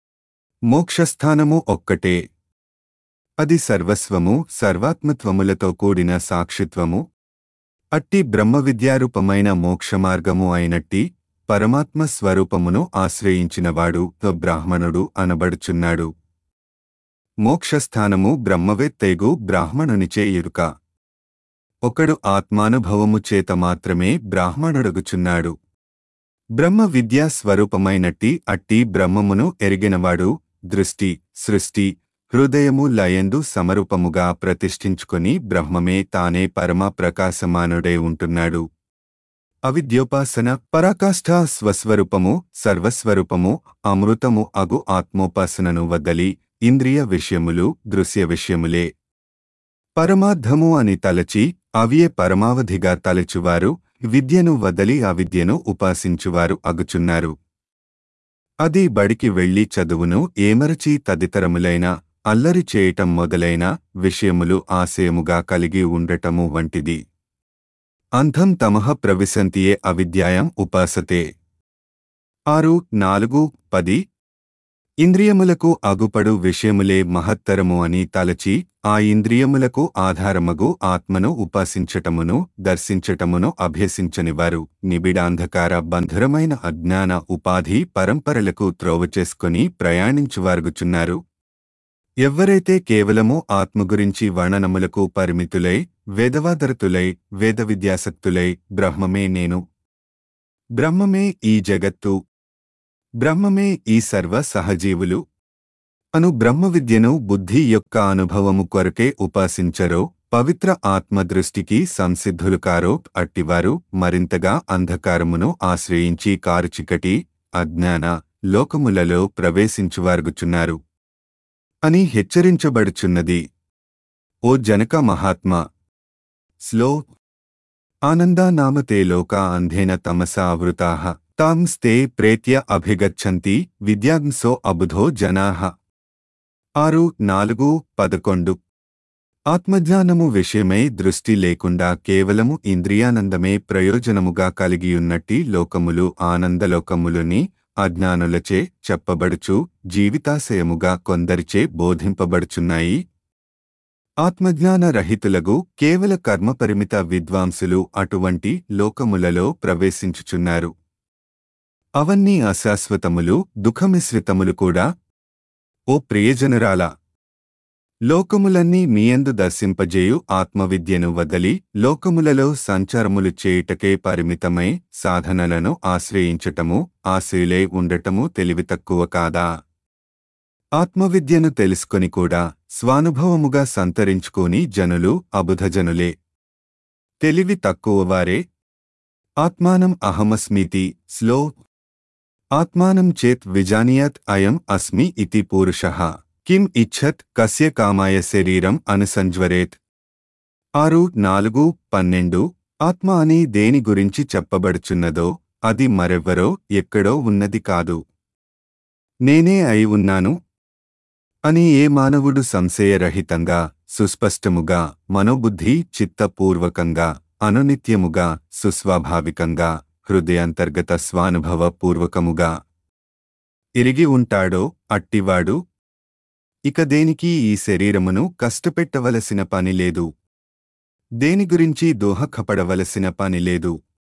మోక్షస్థానము ఒక్కటే అది సర్వస్వము సర్వాత్మత్వములతో కూడిన సాక్షిత్వము అట్టి బ్రహ్మ విద్యారూపమైన మోక్షమార్గము అయినట్టి పరమాత్మ స్వరూపమును ఆశ్రయించినవాడు బ్రాహ్మణుడు అనబడుచున్నాడు మోక్షస్థానము బ్రహ్మవేత్తేగు బ్రాహ్మణునిచే ఎరుక ఒకడు ఆత్మానుభవము చేత మాత్రమే బ్రాహ్మణుడగుచున్నాడు బ్రహ్మ విద్యా స్వరూపమైనట్టి అట్టి బ్రహ్మమును ఎరిగినవాడు దృష్టి సృష్టి హృదయము లయందు సమరూపముగా ప్రతిష్ఠించుకొని బ్రహ్మమే తానే పరమ ప్రకాశమానుడై ఉంటున్నాడు అవిద్యోపాసన పరాకాష్ఠ స్వస్వరూపము సర్వస్వరూపము అమృతము అగు ఆత్మోపాసనను వదలి ఇంద్రియ విషయములు దృశ్య విషయములే పరమార్థము అని తలచి అవియే పరమావధిగా తలచువారు విద్యను వదలి అవిద్యను ఉపాసించువారు అగుచున్నారు అది బడికి వెళ్లి చదువును ఏమరచి తదితరములైన అల్లరి చేయటం మొదలైన విషయములు ఆశయముగా కలిగి ఉండటము వంటిది అంధం తమః ప్రవిశంతియే అవిద్యాయం ఉపాసతే ఆరు నాలుగు పది ఇంద్రియములకు అగుపడు విషయములే మహత్తరము అని తలచి ఆ ఇంద్రియములకు ఆధారమగు ఆత్మను ఉపాసించటమును దర్శించటమును అభ్యసించనివారు నిబిడాంధకార బంధురమైన అజ్ఞాన ఉపాధి పరంపరలకు త్రోవచేసుకుని ప్రయాణించువారుగుచున్నారు ఎవ్వరైతే కేవలము ఆత్మ గురించి వర్ణనములకు పరిమితులై వేదవాదరతులై వేద విద్యాసక్తులై బ్రహ్మమే నేను బ్రహ్మమే ఈ జగత్తు బ్రహ్మమే ఈ సర్వ సహజీవులు అను బ్రహ్మ విద్యను బుద్ధి యొక్క అనుభవము కొరకే ఉపాసించరో పవిత్ర ఆత్మదృష్టికి సంసిద్ధులు కారో అట్టివారు మరింతగా అంధకారమును ఆశ్రయించి కారుచికటి అజ్ఞాన లోకములలో ప్రవేశించువారుగుచున్నారు అని హెచ్చరించబడుచున్నది ఓ జనక మహాత్మా స్లో ఆనందా నామతే లోకా అంధేన తమసా ఆవృతాః తాంస్తే ప్రేత్య అభిగచ్చంతి విద్యాంసో అబుధో జనాః ఆరు నాలుగు పదకొండు ఆత్మజ్ఞానము విషయమై దృష్టి లేకుండా కేవలము ఇంద్రియానందమే ప్రయోజనముగా కలిగియున్నట్టి లోకములు ఆనందలోకములుని అజ్ఞానులచే చెప్పబడుచు జీవితాశయముగా కొందరిచే బోధింపబడుచున్నాయి ఆత్మజ్ఞాన రహితులగు కేవల కర్మపరిమిత విద్వాంసులు అటువంటి లోకములలో ప్రవేశించుచున్నారు అవన్నీ అశాశ్వతములు దుఃఖమిశ్రితములు కూడా ఓ ప్రియజనురాలా లోకములన్నీ మీయందు దర్శింపజేయు ఆత్మవిద్యను వదలి లోకములలో సంచారములు చేయుటకే పరిమితమై సాధనలను ఆశ్రయించటము ఆశయులై ఉండటము తెలివి తక్కువ కాదా ఆత్మవిద్యను తెలుసుకొని కూడా స్వానుభవముగా సంతరించుకోని జనులు అబుధజనులే తెలివి తక్కువవారే ఆత్మానం అహమస్మితి స్లో ఆత్మానం చేత్ విజానియత్ అయం అస్మి ఇతి పూరుషః కిం ఇచ్ఛత్ కస్య కామాయ శరీరం అనుసంజ్వరేత్ ఆరు నాలుగు పన్నెండు ఆత్మ అని దేని గురించి చెప్పబడుచున్నదో అది మరెవ్వరో ఎక్కడో ఉన్నది కాదు నేనే అయి ఉన్నాను అని ఏ మానవుడు సంశయరహితంగా సుస్పష్టముగా మనోబుద్ధి చిత్తపూర్వకంగా అనునిత్యముగా సుస్వాభావికంగా హృదయాంతర్గత స్వానుభవ పూర్వకముగా ఇరిగి ఉంటాడో అట్టివాడు ఇక దేనికి ఈ శరీరమును కష్టపెట్టవలసిన పని లేదు దేని గురించి దోహకపడవలసిన పని లేదు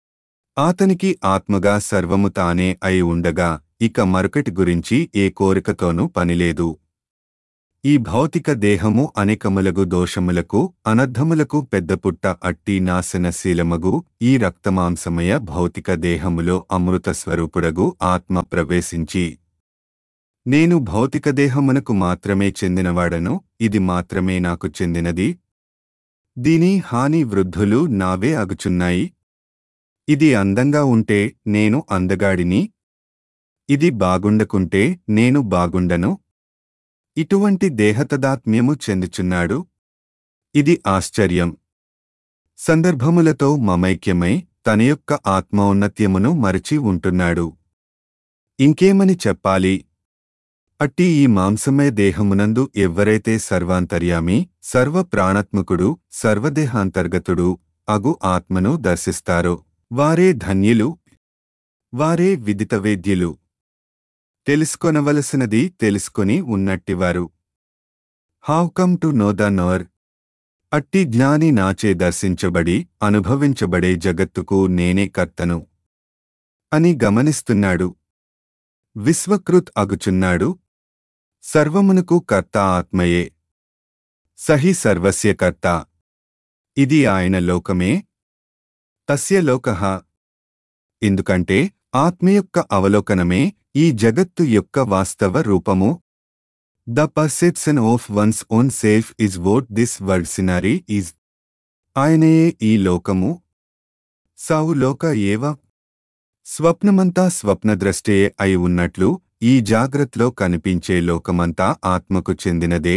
ఆతనికి ఆత్మగా సర్వము తానే అయి ఉండగా ఇక మరొకటి గురించి ఏ కోరికతోనూ పనిలేదు ఈ భౌతిక దేహము అనేకములగు దోషములకు అనర్థములకు పెద్దపుట్ట అట్టి నాశనశీలమగు ఈ రక్తమాంసమయ భౌతిక దేహములో అమృత స్వరూపుడగు ఆత్మ ప్రవేశించి నేను భౌతిక దేహమునకు మాత్రమే చెందినవాడను ఇది మాత్రమే నాకు చెందినది దీని హాని వృద్ధులు నావే అగుచున్నాయి ఇది అందంగా ఉంటే నేను అందగాడిని ఇది బాగుండకుంటే నేను బాగుండను ఇటువంటి దేహతదాత్మ్యము చెందుచున్నాడు ఇది ఆశ్చర్యం సందర్భములతో మమైక్యమై తన యొక్క ఆత్మౌన్నత్యమును మరచి ఉంటున్నాడు ఇంకేమని చెప్పాలి అట్టి ఈ మాంసమయ దేహమునందు ఎవ్వరైతే సర్వాంతర్యామి సర్వ ప్రాణాత్మకుడు సర్వదేహాంతర్గతుడు అగు ఆత్మను దర్శిస్తారో వారే ధన్యులు వారే విదితవేద్యులు తెలుసుకొనవలసినది తెలుసుకొని ఉన్నట్టివారు how come to know the knower అట్టి జ్ఞాని నాచే దర్శించబడి అనుభవించబడే జగత్తుకు నేనే కర్తను అని గమనిస్తున్నాడు విశ్వకృత్ అగుచున్నాడు సర్వమునకు కర్త ఆత్మయే సహి సర్వస్య కర్త ఇది ఆయన లోకమే తస్య లోకః ఎందుకంటే ఆత్మ యొక్క అవలోకనమే ఈ జగత్తు యొక్క వాస్తవ రూపము the perception of one's own self is what this world scenery is ఆయనయే ఈ లోకము సావు లోక ఏవ స్వప్నమంతా స్వప్నద్రష్టే అయి ఉన్నట్లు ఈ జాగ్రత్తలో కనిపించే లోకమంతా ఆత్మకు చెందినదే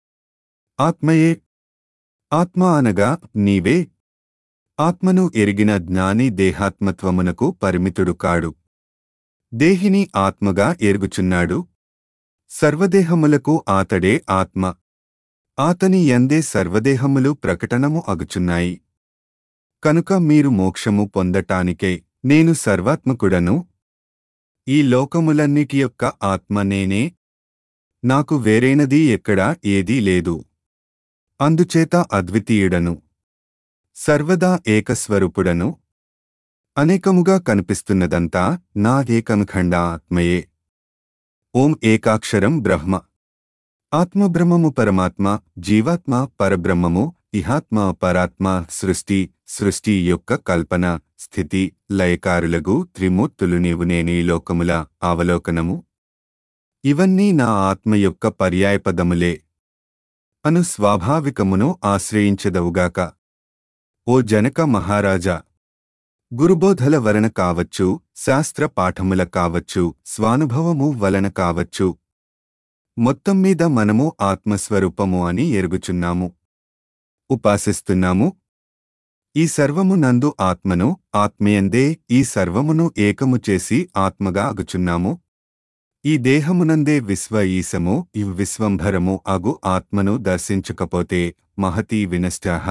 ఆత్మయే ఆత్మ అనగా నీవే ఆత్మను ఎరిగిన జ్ఞాని దేహాత్మత్వమునకు పరిమితుడు కాడు దేహిని ఆత్మగా ఎరుగుచున్నాడు సర్వదేహములకు ఆతడే ఆత్మ ఆతని ఎందే సర్వదేహములు ప్రకటనము అగుచున్నాయి కనుక మీరు మోక్షము పొందటానికే నేను సర్వాత్మకుడను ఈ లోకములన్నిటి యొక్క ఆత్మ నేనే నాకు వేరైనది ఎక్కడా ఏదీ లేదు అందుచేత అద్వితీయుడను సర్వదా ఏకస్వరూపుడను అనేకముగా కనిపిస్తున్నదంతా నా ఏకమఖండ ఆత్మయే ఓం ఏకాక్షరం బ్రహ్మ ఆత్మబ్రహ్మము పరమాత్మ జీవాత్మ పరబ్రహ్మము ఇహాత్మ పరాత్మ సృష్టి సృష్టి యొక్క కల్పన స్థితి లయకారులగు త్రిమూర్తులు నీవు నేనీ లోకముల అవలోకనము ఇవన్నీ నా ఆత్మ యొక్క పర్యాయపదములే అను స్వాభావికమును ఆశ్రయించదవుగాక ఓ జనక మహారాజా గురుబోధల వలన కావచ్చు శాస్త్ర పాఠముల కావచ్చు స్వానుభవము వలన కావచ్చు మొత్తం మీద మనము ఆత్మస్వరూపము అని ఎరుగుచున్నాము ఉపాసిస్తున్నాము ఈ సర్వము నందు ఆత్మను ఆత్మయందే ఈ సర్వమును ఏకము చేసి ఆత్మగా అగుచున్నాము ఈ దేహమునందే విశ్వ ఈశము ఈ విశ్వంభరము అగు ఆత్మను దర్శించకపోతే మహతీ వినష్టాహ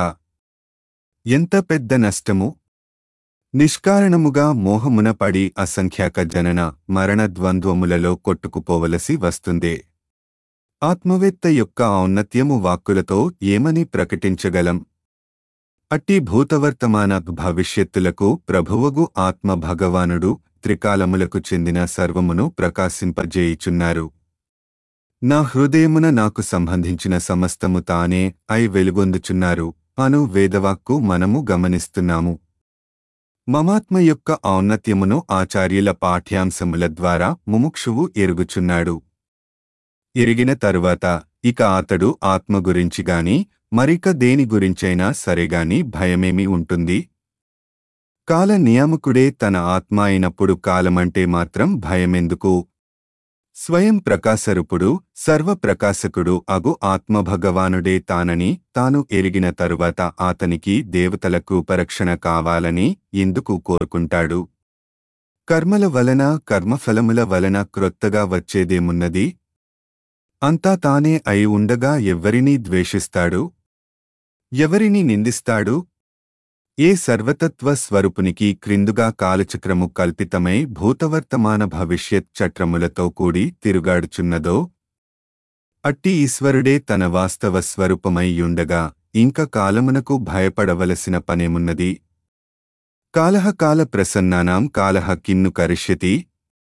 ఎంత పెద్ద నష్టము నిష్కారణముగా మోహమున పడి అసంఖ్యాక జనన మరణ ద్వంద్వములలో కొట్టుకుపోవలసి వస్తుందే ఆత్మవేత్త యొక్క ఔన్నత్యము వాక్కులతో ఏమని ప్రకటించగలం అట్టి భూతవర్తమాన భవిష్యత్తులకు ప్రభువగు ఆత్మ భగవానుడు త్రికాలములకు చెందిన సర్వమును ప్రకాశింపజేయుచున్నారు నా హృదయమున నాకు సంబంధించిన సమస్తము తానే అయి వెలుగొందుచున్నారు అను వేదవాక్కు మనము గమనిస్తున్నాము మమాత్మ యొక్క ఔన్నత్యమును ఆచార్యుల పాఠ్యాంశముల ద్వారా ముముక్షువు ఎరుగుచున్నాడు ఎరిగిన తరువాత ఇక అతడు ఆత్మ గురించి గాని మరిక దేని గురించైనా సరేగాని భయమేమి ఉంటుంది కాల నియామకుడే తన ఆత్మ అయినప్పుడు కాలమంటే మాత్రం భయమెందుకు స్వయం ప్రకాశరూపుడు సర్వప్రకాశకుడు అగు ఆత్మభగవానుడే తానని తాను ఎరిగిన తరువాత అతనికి దేవతలకు పరక్షణ కావాలని ఎందుకు కోరుకుంటాడు కర్మల వలన కర్మఫలముల వలన క్రొత్తగా వచ్చేదేమున్నది అంతా తానే అయి ఉండగా ఎవ్వరినీ ద్వేషిస్తాడు ఎవరిని నిందిస్తాడు ఏ సర్వతత్వ స్వరూపునికి క్రిందుగా కాలచక్రము కల్పితమై భూతవర్తమాన భవిష్యత్ చట్రములతో కూడి తిరుగాడుచున్నదో అట్టి ఈశ్వరుడే తన వాస్తవ స్వరూపమై యుండగా ఇంక కాలమునకు భయపడవలసిన పనేమున్నది కాలహ కాల ప్రసన్నానాం కాలహ కిన్ను కరిష్యతి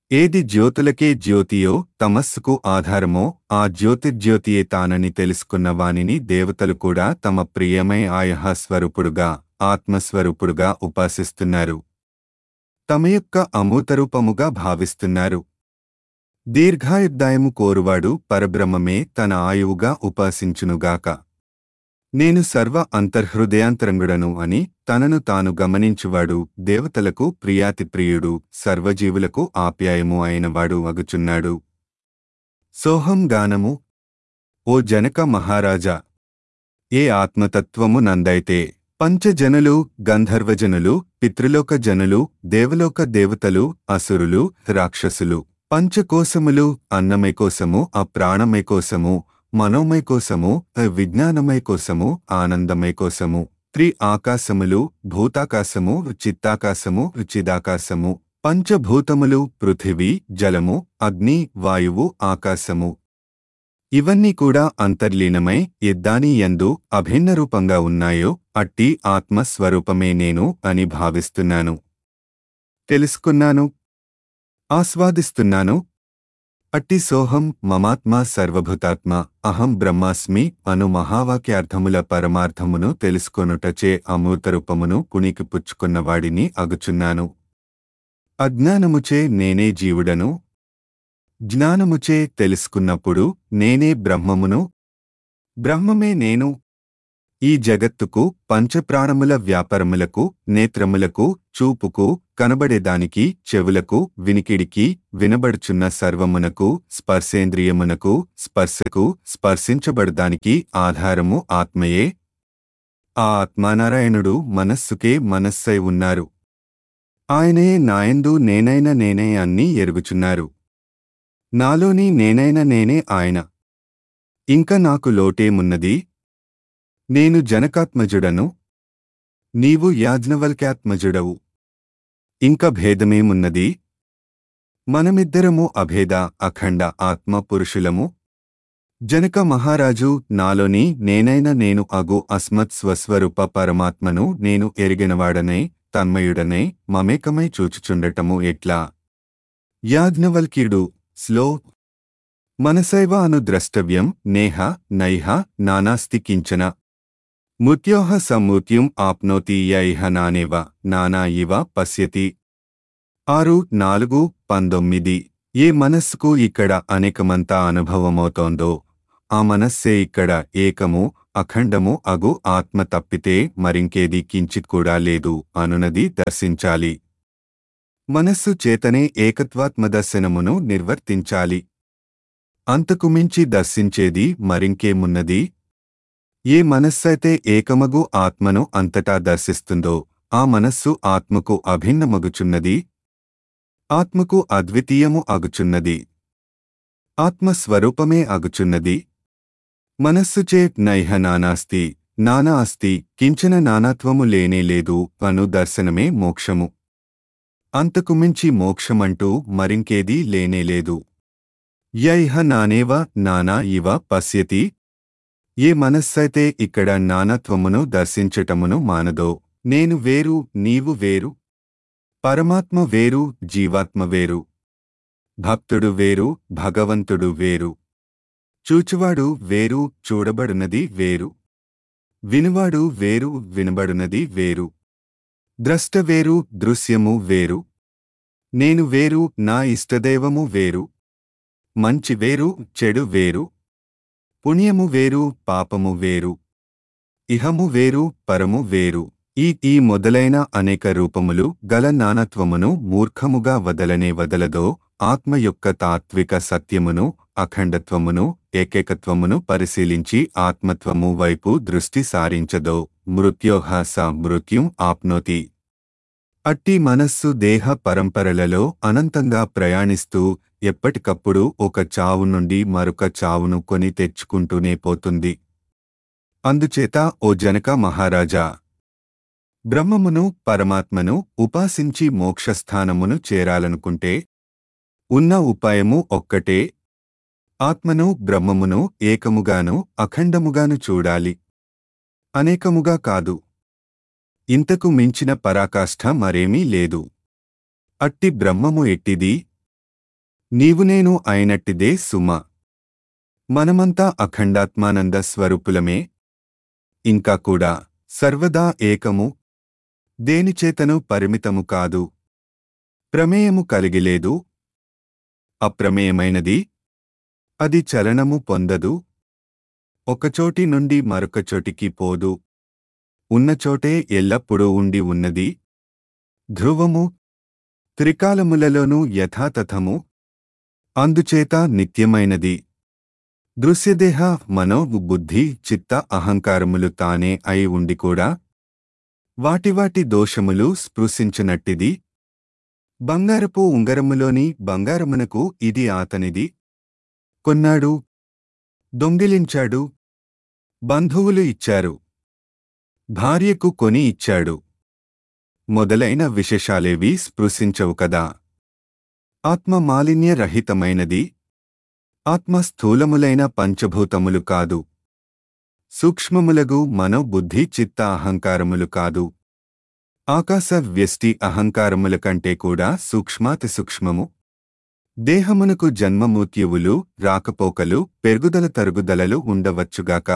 ఏది జ్యోతులకే జ్యోతియో తమస్సుకు ఆధారమో ఆ జ్యోతిర్జ్యోతియే తానని తెలుసుకున్న వానిని దేవతలు కూడా తమ ప్రియమై ఆయహ స్వరూపుడుగా ఆత్మస్వరూపుడుగా ఉపాసిస్తున్నారు తమ యొక్క అమూతరూపముగా భావిస్తున్నారు దీర్ఘాయుర్దాయము కోరువాడు పరబ్రహ్మమే తన ఆయువుగా ఉపాసించునుగాక నేను సర్వ అంతర్హృదయాంతరంగుడను అని తనను తాను గమనించువాడు దేవతలకు ప్రియాతి ప్రియుడు సర్వజీవులకు ఆప్యాయము అయినవాడు అగుచున్నాడు సోహం గానము ఓ జనక మహారాజా ఏ ఆత్మతత్వము నందైతే పంచజనులు గంధర్వజనులు పితృలోక జనులు దేవలోక దేవతలు అసురులు రాక్షసులు పంచకోశములు అన్నమయ కోసము అప్రాణమయ కోసము మనోమయ కోసము విజ్ఞానమయ కోసము ఆనందమయ కోసము త్రి ఆకాశములు భూతాకాశము చిత్తాకాశము చిదాకాశము పంచభూతములు పృథివీ జలము అగ్ని వాయువు ఆకాశము ఇవన్నీ కూడా అంతర్లీనమై ఎద్దాని యందు అభిన్న రూపంగా ఉన్నాయో అట్టి ఆత్మస్వరూపమే నేను అని భావిస్తున్నాను తెలుసుకున్నాను ఆస్వాదిస్తున్నాను అట్టి సోహం మమాత్మ సర్వభూతాత్మ అహం బ్రహ్మాస్మి అను మహావాక్యార్థముల పరమార్థమును తెలుసుకొనుటచే అమూర్తరూపమును పుణికి పుచ్చుకున్నవాడిని అగుచున్నాను అజ్ఞానముచే నేనే జీవుడను జ్ఞానముచే తెలుసుకున్నప్పుడు నేనే బ్రహ్మమును బ్రహ్మమే నేను ఈ జగత్తుకు పంచప్రాణముల వ్యాపారములకు నేత్రములకు చూపుకు కనబడేదానికి చెవులకు వినికిడికి వినబడుచున్న సర్వమునకు స్పర్శేంద్రియమునకు స్పర్శకు స్పర్శించబడదానికి ఆధారము ఆత్మయే ఆ ఆత్మానారాయణుడు మనస్సుకే మనస్సై ఉన్నారు ఆయనే నాయందు నేనైన నేనే అన్నీ ఎరుగుచున్నారు నాలోని నేనైన నేనే ఆయన ఇంక నాకు లోటేమున్నది నేను జనకాత్మజుడను నీవు యాజ్ఞవల్క్యాత్మజుడవు ఇంక భేదమేమున్నది మనమిద్దరము అభేద అఖండ ఆత్మ పురుషులము జనక మహారాజు నాలోని నేనైన నేను అగు అస్మత్ స్వస్వరూప పరమాత్మను నేను ఎరిగినవాడనై తన్మయుడనై మమేకమై చూచుచుండటము ఎట్లా యాజ్ఞవల్క్యుడు స్లో మనసైవ అను ద్రష్టవ్యం నేహ నైహ నానాస్తి కించన మృత్యోహ సమ్మృత్యుం ఆప్నోతి యైహ నానేవ నానా ఇవ పశ్యతి ఆరు నాలుగు పంతొమ్మిది ఏ మనస్సుకు ఇక్కడ అనేకమంతా అనుభవమవుతోందో ఆ మనస్సే ఇక్కడ ఏకము అఖండము అగు ఆత్మ తప్పితే మరింకేది కించిత్ కూడా లేదు అనునది దర్శించాలి మనస్సు చేతనే ఏకత్వాత్మదర్శనమును నిర్వర్తించాలి అంతకుమించి దర్శించేది మరింకేమున్నది ఏ మనస్సైతే ఏకమగు ఆత్మను అంతటా దర్శిస్తుందో ఆ మనస్సు ఆత్మకు అభిన్నమగుచున్నది ఆత్మకు అద్వితీయము అగుచున్నది ఆత్మస్వరూపమే అగుచున్నది మనస్సుచే నైహ నానాస్తి నానా అస్తి కించన నానాత్వము లేనే లేదు అను దర్శనమే మోక్షము అంతకుమించి మోక్షమంటూ మరింకేదీ లేనేలేదు యైహ నానేవ నానా ఇవ పశ్యతి ఏ మనస్సైతే ఇక్కడ నానత్వమును దర్శించటమును మానదో నేను వేరు నీవు వేరు పరమాత్మ వేరు జీవాత్మ వేరు భక్తుడు వేరు భగవంతుడు వేరు చూచువాడు వేరు చూడబడునది వేరు వినువాడు వేరు వినబడునది వేరు ద్రష్ట వేరు దృశ్యము వేరు నేను వేరు నా ఇష్టదైవము వేరు మంచి వేరు చెడు వేరు పుణ్యము వేరు పాపము వేరు ఇహము వేరు పరము వేరు ఈ ఈ మొదలైన అనేక రూపములు గల నానత్వమును మూర్ఖముగా వదలనే వదలదో ఆత్మ యొక్క తాత్విక సత్యమును అఖండత్వమును ఏకైకత్వమును పరిశీలించి ఆత్మత్వము వైపు దృష్టి సారించదో మృత్యోహ స మృత్యుం ఆప్నోతి అట్టి మనస్సు దేహ పరంపరలలో అనంతంగా ప్రయాణిస్తూ ఎప్పటికప్పుడు ఒక చావు నుండి మరొక చావును కొని తెచ్చుకుంటూనే పోతుంది అందుచేత ఓ జనక మహారాజా బ్రహ్మమును పరమాత్మను ఉపాసించి మోక్షస్థానమును చేరాలనుకుంటే ఉన్న ఉపాయము ఒక్కటే ఆత్మను బ్రహ్మమును ఏకముగాను అఖండముగాను చూడాలి అనేకముగా కాదు ఇంతకు మించిన పరాకాష్ఠ మరేమీ లేదు అట్టి బ్రహ్మము ఎట్టిది నీవు నేను అయినట్టిదే సుమ మనమంతా అఖండాత్మానంద స్వరూపులమే ఇంకా కూడా సర్వదా ఏకము దేనిచేతను పరిమితము కాదు ప్రమేయము కలిగిలేదు అప్రమేయమైనది అది చలనము పొందదు ఒకచోటి నుండి మరొక చోటికి పోదు ఉన్నచోటే ఎల్లప్పుడూ ఉండి ఉన్నది ధ్రువము త్రికాలములలోనూ యథాతథము అందుచేత నిత్యమైనది దృశ్యదేహ మనో బుద్ధి చిత్త అహంకారములు తానే అయి ఉండి కూడా వాటివాటి దోషములు స్పృశించినట్టిది బంగారపు ఉంగరములోని బంగారమునకు ఇది ఆతనిది కొన్నాడు దొంగిలించాడు బంధువులు ఇచ్చారు భార్యకు కొని ఇచ్చాడు మొదలైన విశేషాలేవీ స్పృశించవు కదా ఆత్మ మాలిన్యరహితమైనది ఆత్మ స్థూలములైన పంచభూతములు కాదు సూక్ష్మములగు మనో బుద్ధి చిత్త అహంకారములు కాదు ఆకాశ వ్యష్టి అహంకారముల కంటే కూడా సూక్ష్మాతి సూక్ష్మము దేహమునకు జన్మమృత్యువులు రాకపోకలు పెరుగుదల తరుగుదలలు ఉండవచ్చుగాక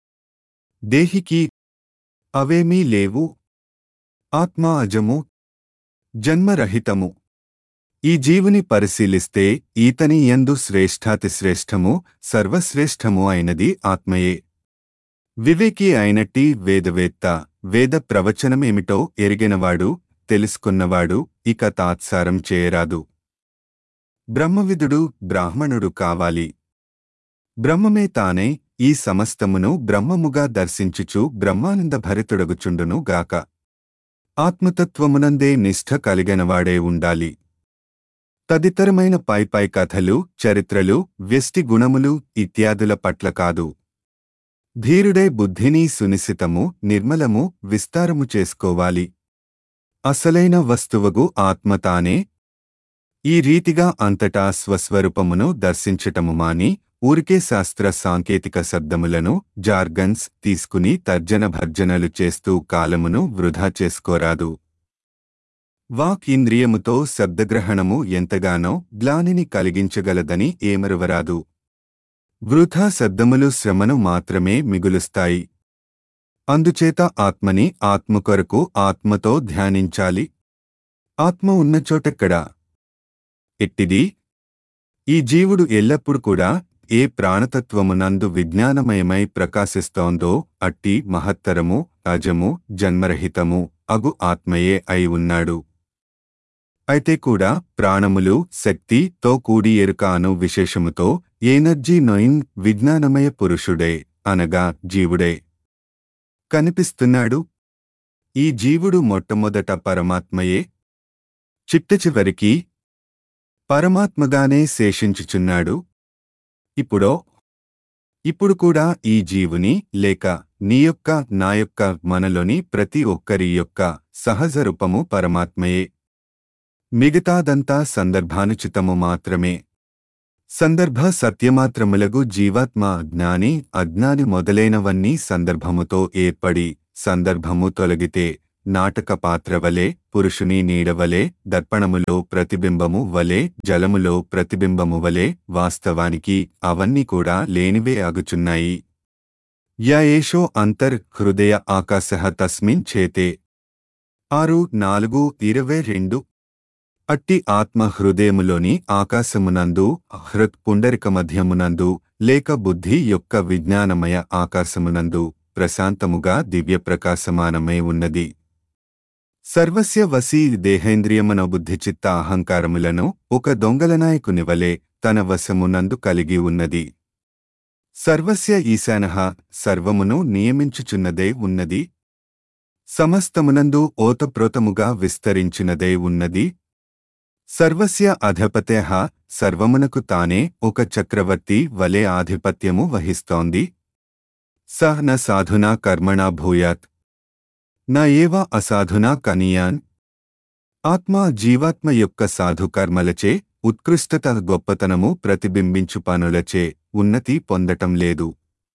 దేహికి అవేమీ లేవు ఆత్మ అజము జన్మరహితము ఈ జీవుని పరిశీలిస్తే ఈతని యందు శ్రేష్ఠాతి శ్రేష్ఠము సర్వశ్రేష్ఠము అయినది ఆత్మయే వివేకి అయినట్టి వేదవేత్త వేద ప్రవచనమేమిటో ఎరిగినవాడు తెలుసుకున్నవాడు ఇక తాత్సారం చేయరాదు బ్రహ్మవిదుడు బ్రాహ్మణుడు కావాలి బ్రహ్మమే తానే ఈ సమస్తమును బ్రహ్మముగా దర్శించుచు బ్రహ్మానంద భరితుడగుచుండును గాక ఆత్మతత్వమునందే నిష్ఠ కలిగినవాడే ఉండాలి తదితరమైన పైపై కథలు చరిత్రలు వ్యష్టి గుణములు ఇత్యాదుల పట్ల కాదు ధీరుడై బుద్ధిని సునిశితము నిర్మలము విస్తారము చేసుకోవాలి అసలైన వస్తువగు ఆత్మ తానే ఈ రీతిగా అంతటా స్వస్వరూపమును దర్శించటము మాని ఊరికే శాస్త్ర సాంకేతిక శబ్దములను జార్గన్స్ తీసుకుని తర్జన భర్జనలు చేస్తూ కాలమును వృధా చేసుకోరాదు వాక్ ఇంద్రియముతో శబ్దగ్రహణము ఎంతగానో గ్లానిని కలిగించగలదని ఏమరువరాదు వృథా శబ్దములు శ్రమను మాత్రమే మిగులుస్తాయి అందుచేత ఆత్మని ఆత్మ కొరకు ఆత్మతో ధ్యానించాలి ఆత్మ ఉన్న చోటెక్కడా ఎట్టిది ఈ జీవుడు ఎల్లప్పుడు కూడా ఏ ప్రాణతత్వమునందు విజ్ఞానమయమై ప్రకాశిస్తోందో అట్టి మహత్తరము అజము జన్మరహితము అగు ఆత్మయే అయి ఉన్నాడు అయితే కూడా ప్రాణములు శక్తి తో కూడి ఎరుక అను విశేషముతో ఎనర్జీ నొయిన్ విజ్ఞానమయ పురుషుడే అనగా జీవుడే కనిపిస్తున్నాడు ఈ జీవుడు మొట్టమొదట పరమాత్మయే చిట్టచివరికి పరమాత్మగానే శేషించుచున్నాడు ఇప్పుడో ఇప్పుడు కూడా ఈ జీవుని లేక నీ యొక్క నా యొక్క మనలోని ప్రతి ఒక్కరి యొక్క సహజ రూపము పరమాత్మయే మిగతాదంతా సందర్భానుచితము మాత్రమే సందర్భ సత్యమాత్రములగు జీవాత్మ జ్ఞాని అజ్ఞాని మొదలైనవన్నీ సందర్భముతో ఏర్పడి సందర్భము తొలగితే నాటక పాత్ర వలె పురుషుని నీడవలే దర్పణములో ప్రతిబింబము వలె జలములో ప్రతిబింబము వలె వాస్తవానికి అవన్నీ కూడా లేనివే అగుచున్నాయి య ఏషో అంతర్ హృదయ ఆకాశ తస్మిన్ చేతే ఆరు నాలుగు ఇరవై రెండు అట్టి ఆత్మ హృదయములోని ఆకాశమునందు హృత్ పుండరిక మధ్యమునందు లేక బుద్ధి యొక్క విజ్ఞానమయ ఆకాశమునందు ప్రశాంతముగా దివ్య ప్రకాశమానమై ఉన్నది సర్వస్య వశీ దేహేంద్రియమన బుద్ధిచిత్త అహంకారములను ఒక దొంగలనాయకుని వలె తన వశమునందు కలిగి ఉన్నది సర్వస్య ఈశానః సర్వమును నియమించుచున్నదే ఉన్నది సమస్తమునందు ఓతప్రోతముగా విస్తరించినదే ఉన్నది సర్వస్య అధపత్య సర్వమునకు తానే ఒక చక్రవర్తి వలె ఆధిపత్యము వహిస్తోంది సహ న సాధునా కర్మణా భూయాత్ న ఏవ అసాధునా కనీయాన్ ఆత్మ జీవాత్మ యొక్క సాధు కర్మలచే ఉత్కృష్టత గొప్పతనము ప్రతిబింబించు పనులచే ఉన్నతి పొందటం లేదు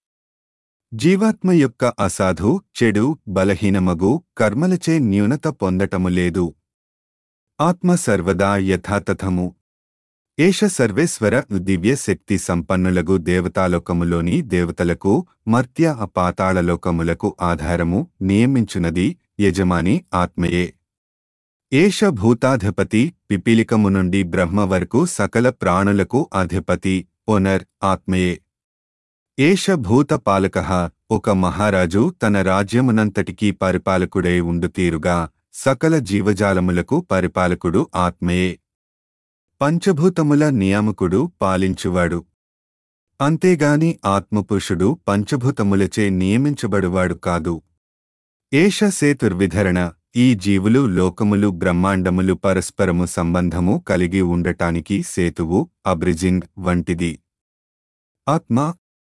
జీవాత్మ యొక్క అసాధు చెడు బలహీనమగు కర్మలచే న్యూనత పొందటము లేదు ఆత్మ సర్వదా యథాతథము ఏష సర్వేశ్వర దివ్య శక్తి సంపన్నులగు దేవతాలోకములోని దేవతలకు మర్త్య పాతాళలోకములకు ఆధారము నియమించునది యజమాని ఆత్మయే ఏష భూతాధిపతి పిపీలికము నుండి బ్రహ్మ వరకు సకల ప్రాణులకు అధిపతి ఓనర్ ఆత్మయే ఏష భూత పాలక ఒక మహారాజు తన రాజ్యమునంతటికీ పరిపాలకుడై ఉండుతీరుగా సకల జీవజాలములకు పరిపాలకుడు ఆత్మయే పంచభూతముల నియామకుడు పాలించువాడు అంతేగాని ఆత్మపురుషుడు పంచభూతములచే నియమించబడువాడు కాదు ఏష సేతుర్విధరణ ఈ జీవులు లోకములు బ్రహ్మాండములు పరస్పరము సంబంధము కలిగి ఉండటానికి సేతువు అబ్రిజింగ్ వంటిది ఆత్మ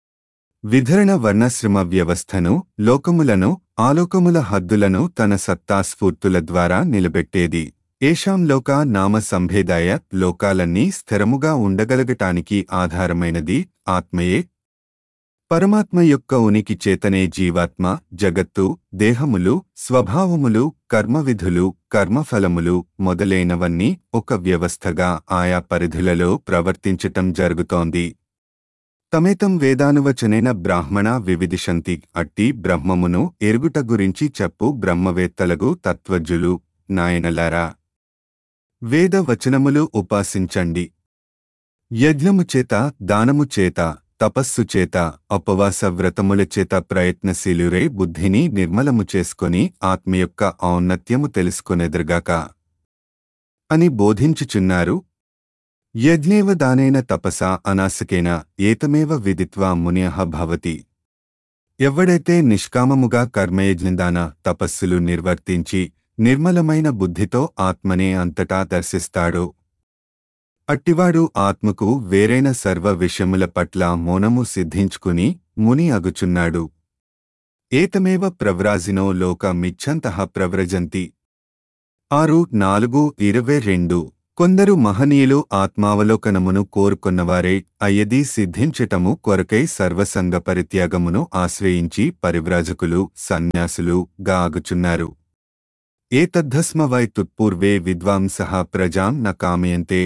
విధరణ వర్ణశ్రమ వ్యవస్థను లోకములను ఆలోకముల హద్దులను తన సత్తాస్ఫూర్తుల ద్వారా నిలబెట్టేది ఏషాం లోక నామ సంభేదాయ లోకాలన్నీ స్థిరముగా ఉండగలగటానికి ఆధారమైనది ఆత్మయే పరమాత్మ యొక్క ఉనికి చేతనే జీవాత్మ జగత్తు దేహములు స్వభావములు కర్మవిధులు కర్మఫలములు మొదలైనవన్నీ ఒక వ్యవస్థగా ఆయా పరిధులలో ప్రవర్తించటం జరుగుతోంది తమేతం వేదానువచనైన బ్రాహ్మణ వివిదిశంతి అట్టి బ్రహ్మమును ఎరుగుట గురించి చెప్పు బ్రహ్మవేత్తలగు తత్వజ్జులు నాయనలారా వేద వచనములు ఉపాసించండి యజ్ఞము చేత దానము చేత తపస్సు చేత ఉపవాస వ్రతముల చేత ప్రయత్నశీలురే బుద్ధిని నిర్మలము చేసుకొని ఆత్మ యొక్క ఔన్నత్యము తెలుసుకొనెదురుగాక అని బోధించుచున్నారు యజ్ఞేవ దానేన తపసా అనాసకేన ఏతమేవ విదిత్వా మునియః భవతి ఎవడైతే నిష్కామముగా కర్మయజ్ఞదాన తపస్సులు నిర్వర్తించి నిర్మలమైన బుద్ధితో ఆత్మనే అంతటా దర్శిస్తాడో అట్టివాడు ఆత్మకు వేరైన సర్వ విషయముల పట్ల మౌనము సిద్ధించుకుని ముని అగుచున్నాడు ఏతమేవ ప్రవ్రాజినో లోక మిచ్చంతః ప్రవ్రజంతి ఆరు నాలుగు ఇరవై రెండు కొందరు మహనీయులు ఆత్మావలోకనమును కోరుకొన్నవారే అయ్యది సిద్ధించటము కొరకై సర్వసంగ పరిత్యాగమును ఆశ్రయించి పరివ్రాజకులు సన్యాసులు గా ఆగుచున్నారు ఏతద్ధస్మ వై తుత్పూర్వే విద్వాంసః ప్రజాం న కామయంతే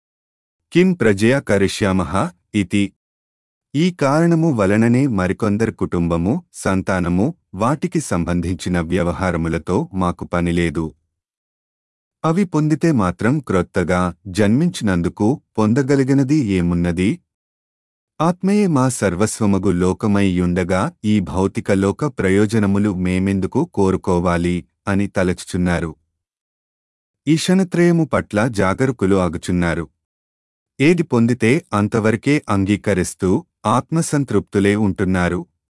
కిం ప్రజయా కరిష్యామః ఇతి ఈ కారణము వలననే మరికొందరు కుటుంబము సంతానము వాటికి సంబంధించిన వ్యవహారములతో మాకు పనిలేదు అవి పొందితే మాత్రం క్రొత్తగా జన్మించినందుకు పొందగలిగినది ఏమున్నది ఆత్మయే మా సర్వస్వమగు లోకమై యుండగా ఈ భౌతిక లోక ప్రయోజనములు మేమెందుకు కోరుకోవాలి అని తలచుచున్నారు ఈశనత్రయము పట్ల జాగరుకులు ఆగుచున్నారు ఏది పొందితే అంతవరకే అంగీకరిస్తూ ఆత్మసంతృప్తులే ఉంటున్నారు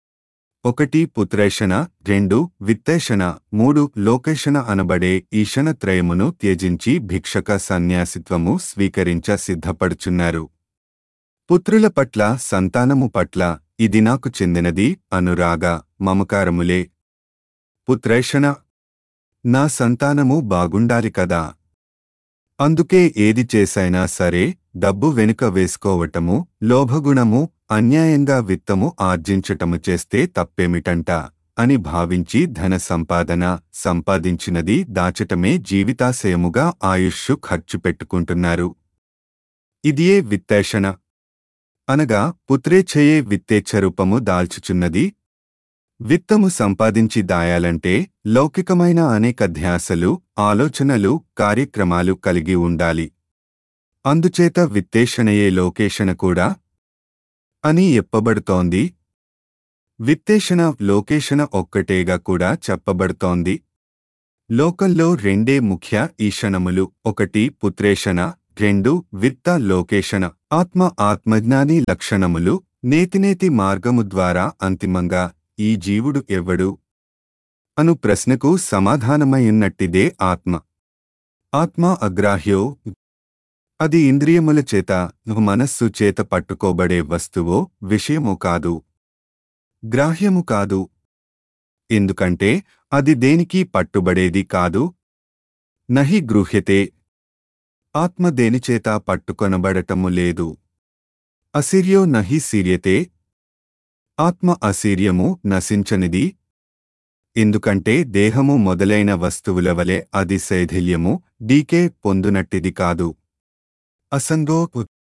ఒకటి పుత్రేషణ రెండు విత్తేషణ మూడు లోకేషణ అనబడే ఈశనత్రయమును త్యజించి భిక్షక సన్యాసిత్వము స్వీకరించ సిద్ధపడుచున్నారు పుత్రుల పట్ల సంతానము పట్ల ఇది నాకు చెందినది అనురాగ మమకారములే పుత్రేషణ నా సంతానము బాగుండాలి కదా అందుకే ఏది చేసైనా సరే డబ్బు వెనుక వేసుకోవటము లోభగుణము అన్యాయంగా విత్తము ఆర్జించటము చేస్తే తప్పేమిటంట అని భావించి ధన సంపాదన సంపాదించినది దాచటమే జీవితాశయముగా ఆయుష్షు ఖర్చు పెట్టుకుంటున్నారు ఇదియే విత్తేషణ అనగా పుత్రేచ్ఛయే విత్తేచ్ఛ రూపము దాల్చుచున్నది విత్తము సంపాదించి దాయాలంటే లౌకికమైన అనేక ధ్యాసలు ఆలోచనలు కార్యక్రమాలు కలిగి ఉండాలి అందుచేత విత్తేషణయే లోకేషణ కూడా అని ఎప్పబడుతోంది విత్తేషణ లోకేషణ ఒక్కటేగా కూడా చెప్పబడుతోంది లోకంలో రెండే ముఖ్య ఈషణములు ఒకటి పుత్రేషణ రెండు విత్త లోకేషణ ఆత్మ ఆత్మజ్ఞాని లక్షణములు నేతినేతి మార్గము ద్వారా అంతిమంగా ఈ జీవుడు ఎవడు అను ప్రశ్నకు సమాధానమైయున్నట్టిదే ఆత్మ ఆత్మ అగ్రాహ్యో అది ఇంద్రియముల చేత మనస్సు చేత పట్టుకోబడే వస్తువో విషయమో కాదు గ్రాహ్యము కాదు ఎందుకంటే అది దేనికి పట్టుబడేది కాదు నహి గృహ్యతే ఆత్మ దేనిచేత పట్టుకొనబడటము లేదు అసిర్యో నహి సీర్యతే ఆత్మ అసీర్యము నశించనిది ఎందుకంటే దేహము మొదలైన వస్తువుల వలె అది శైథిల్యము డీకే పొందునట్టిది కాదు అసంగో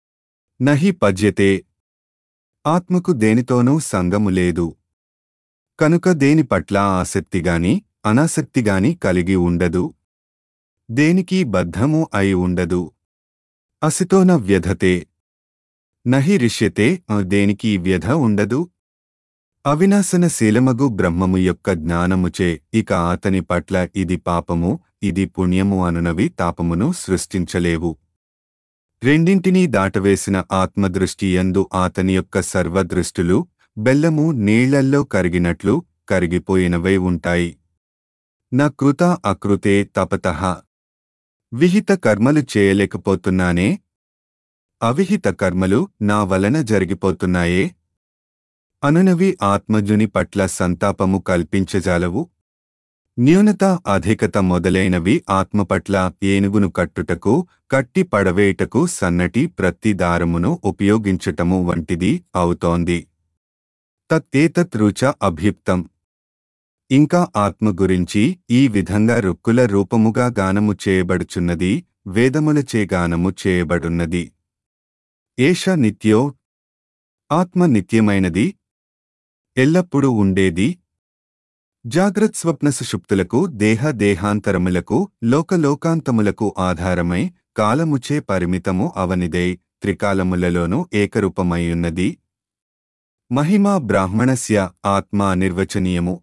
నహి పజ్యతే ఆత్మకు దేనితోనూ సంగము లేదు కనుక దేని పట్ల ఆసక్తిగాని అనాసక్తిగాని కలిగి ఉండదు దేనికి బద్ధము అయి ఉండదు అసితోన వ్యధతే నహి రిష్యతే ఆ దేనికి వ్యధ ఉండదు అవినాశనశీలమగు బ్రహ్మము యొక్క జ్ఞానముచే ఇక అతని పట్ల ఇది పాపము ఇది పుణ్యము అనునవి తాపమును సృష్టించలేవు రెండింటినీ దాటవేసిన ఆత్మదృష్టి యందు అతని యొక్క సర్వదృష్టులు బెల్లము నీళ్లల్లో కరిగినట్లు కరిగిపోయినవై ఉంటాయి నా కృత అకృతే తపతః విహిత కర్మలు చేయలేకపోతున్నానే అవిహిత కర్మలు నా వలన జరిగిపోతున్నాయే అనునవి ఆత్మజుని పట్ల సంతాపము కల్పించజాలవు న్యూనత అధికత మొదలైనవి ఆత్మ పట్ల ఏనుగును కట్టుటకు కట్టి పడవేయటకు సన్నటి ప్రతి దారమును ఉపయోగించటము వంటిది అవుతోంది తత్తేతత్ రుచ అభ్యుక్తం ఇంకా ఆత్మ గురించి ఈ విధంగా రుక్కుల రూపముగా గానము చేయబడుచున్నది వేదములచే గానము చేయబడున్నది ఏష నిత్యో ఆత్మ నిత్యమైనది ఎల్లప్పుడూ ఉండేది జాగ్రత్ స్వప్న సుషుప్తులకు దేహ దేహాంతరములకు లోకలోకాంతములకు ఆధారమై కాలముచే పరిమితము అవనిదై త్రికాలములలోనూ ఏకరూపమైయున్నది మహిమా బ్రాహ్మణస్య ఆత్మ నిర్వచనీయము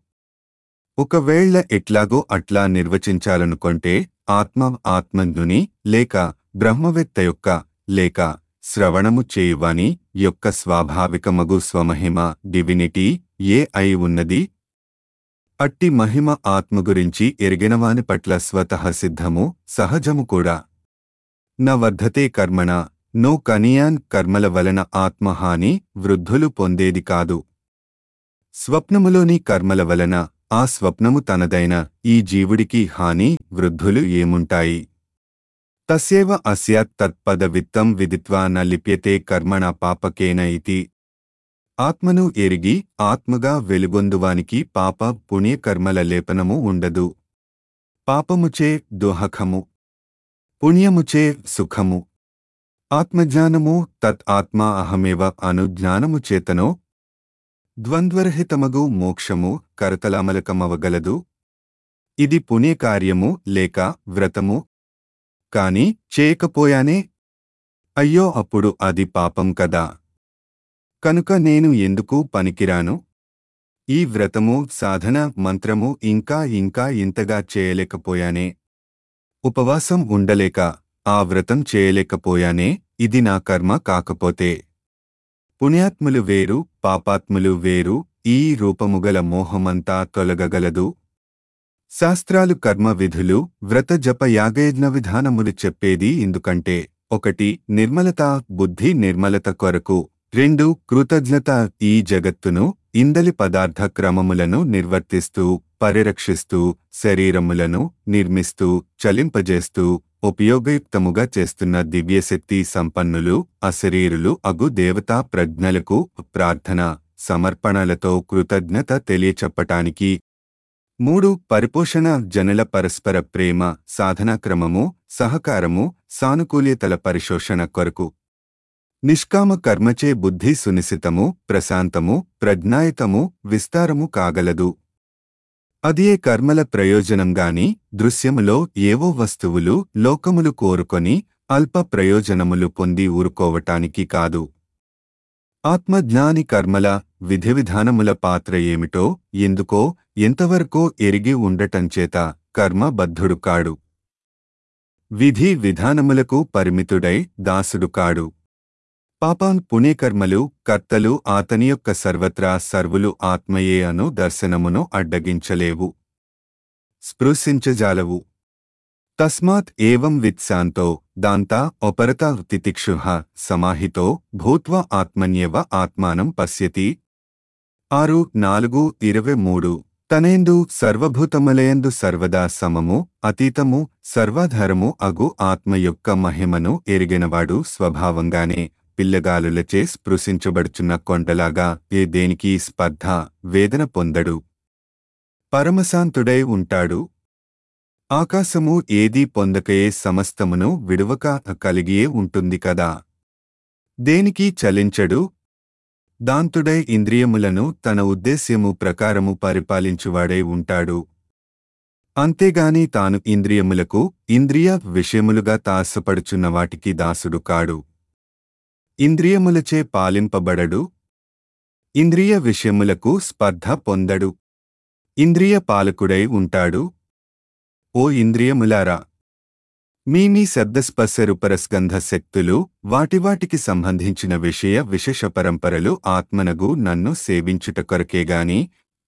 ఒకవేళ ఎట్లాగో అట్లా నిర్వచించాలనుకొంటే ఆత్మ ఆత్మజ్ఞుని లేక బ్రహ్మవేత్త యొక్క లేక శ్రవణము చేయువాని యొక్క స్వాభావికమగు స్వమహిమ డివినిటీ ఏ అయి ఉన్నది అట్టి మహిమ ఆత్మ గురించి ఎరిగినవాని పట్ల స్వతః సిద్ధము సహజము కూడా న వర్ధతే కర్మణ నో కనియాన్ కర్మల వలన ఆత్మహాని వృద్ధులు పొందేది కాదు స్వప్నములోని కర్మల వలన ఆ స్వప్నము తనదైన ఈ జీవుడికి హాని వృద్ధులు ఏముంటాయి తస్యేవ అస్య తత్పద విత్తం విదిత్వా న లిప్యతే కర్మణ పాపకేన ఇతి ఆత్మను ఎరిగి ఆత్మగా వెలుగొందువానికి పాప పుణ్యకర్మల లేపనము ఉండదు పాపముచే దుహకము పుణ్యముచే సుఖము ఆత్మజ్ఞానము తత్ ఆత్మా అహమేవ అను జ్ఞానము చేతనో ద్వంద్వరహితమగు మోక్షము కరతలామలకమవగలదు ఇది పుణ్యకార్యము లేక వ్రతము కాని చేయకపోయానే అయ్యో అప్పుడు అది పాపం కదా కనుక నేను ఎందుకు పనికిరాను ఈ వ్రతము సాధన మంత్రము ఇంకా ఇంకా ఇంతగా చేయలేకపోయానే ఉపవాసం ఉండలేక ఆ వ్రతం చేయలేకపోయానే ఇది నా కర్మ కాకపోతే పుణ్యాత్ములు వేరు పాపాత్ములు వేరు ఈ రూపముగల మోహమంతా తొలగగలదు శాస్త్రాలు కర్మ విధులు వ్రత జప యాగయజ్ఞ విధానములు చెప్పేది ఎందుకంటే ఒకటి నిర్మలత బుద్ధి నిర్మలత కొరకు రెండు కృతజ్ఞత ఈ జగత్తును ఇందలి పదార్థ క్రమములను నిర్వర్తిస్తూ పరిరక్షిస్తూ శరీరములను నిర్మిస్తూ చలింపజేస్తూ ఉపయోగయుక్తముగా చేస్తున్న దివ్యశక్తి సంపన్నులు అశరీరులు అగు దేవతా ప్రజ్ఞలకు ప్రార్థన సమర్పణలతో కృతజ్ఞత తెలియచెప్పటానికి మూడు పరిపోషణ జనుల పరస్పర ప్రేమ సాధనా క్రమము సహకారము సానుకూల్యతల పరిశోషణ కొరకు నిష్కామ కర్మచే బుద్ధి సునిశితము ప్రశాంతము ప్రజ్ఞాయుతము విస్తారము కాగలదు అదియే కర్మల ప్రయోజనంగాని దృశ్యములో ఏవో వస్తువులు లోకములు కోరుకొని అల్ప ప్రయోజనములు పొంది ఊరుకోవటానికి కాదు ఆత్మజ్ఞాని కర్మల విధి విధానముల పాత్ర ఏమిటో ఎందుకో ఎంతవరకో ఎరిగి ఉండటంచేత కర్మ బద్ధుడు కాడు విధి విధానములకు పరిమితుడై దాసుడు కాడు పాపాన్ పుణ్యకర్మలు కర్తలు ఆతని యొక్క సర్వత్రా సర్వులు ఆత్మయే అను దర్శనమును అడ్డగించలేవు స్పృశించజాలవు తస్మాత్ ఏవం విత్సాంతో దాంతా ఒపరత తితిక్షుః సమాహితో భూత్వా ఆత్మన్యవ ఆత్మానం పశ్యతి ఆరు నాలుగు ఇరవై మూడు తనేందు సర్వభూతములయందు సర్వదా సమము అతీతము సర్వాధారము అగు ఆత్మ యొక్క మహిమను ఎరిగినవాడు స్వభావంగానే పిల్లగాలులచే స్పృశించబడుచున్న కొండలాగా ఏ దేనికి స్పర్ధ వేదన పొందడు పరమశాంతుడై ఉంటాడు ఆకాశము ఏదీ పొందకయే సమస్తమును విడువక కలిగియే ఉంటుంది కదా దేనికి చలించడు దాంతుడై ఇంద్రియములను తన ఉద్దేశ్యము ప్రకారము పరిపాలించువాడై ఉంటాడు అంతేగాని తాను ఇంద్రియములకు ఇంద్రియ విషయములుగా తాసపడుచున్న వాటికి దాసుడు కాడు ఇంద్రియములచే పాలింపబడడు ఇంద్రియ విషయములకు స్పర్ధ పొందడు ఇంద్రియ పాలకుడై ఉంటాడు ఓ ఇంద్రియములారా మీ మీ శబ్దస్పర్శరుపరస్గంధ శక్తులు వాటివాటికి సంబంధించిన విషయ విశేష పరంపరలు ఆత్మనగు నన్ను సేవించుట కొరకేగాని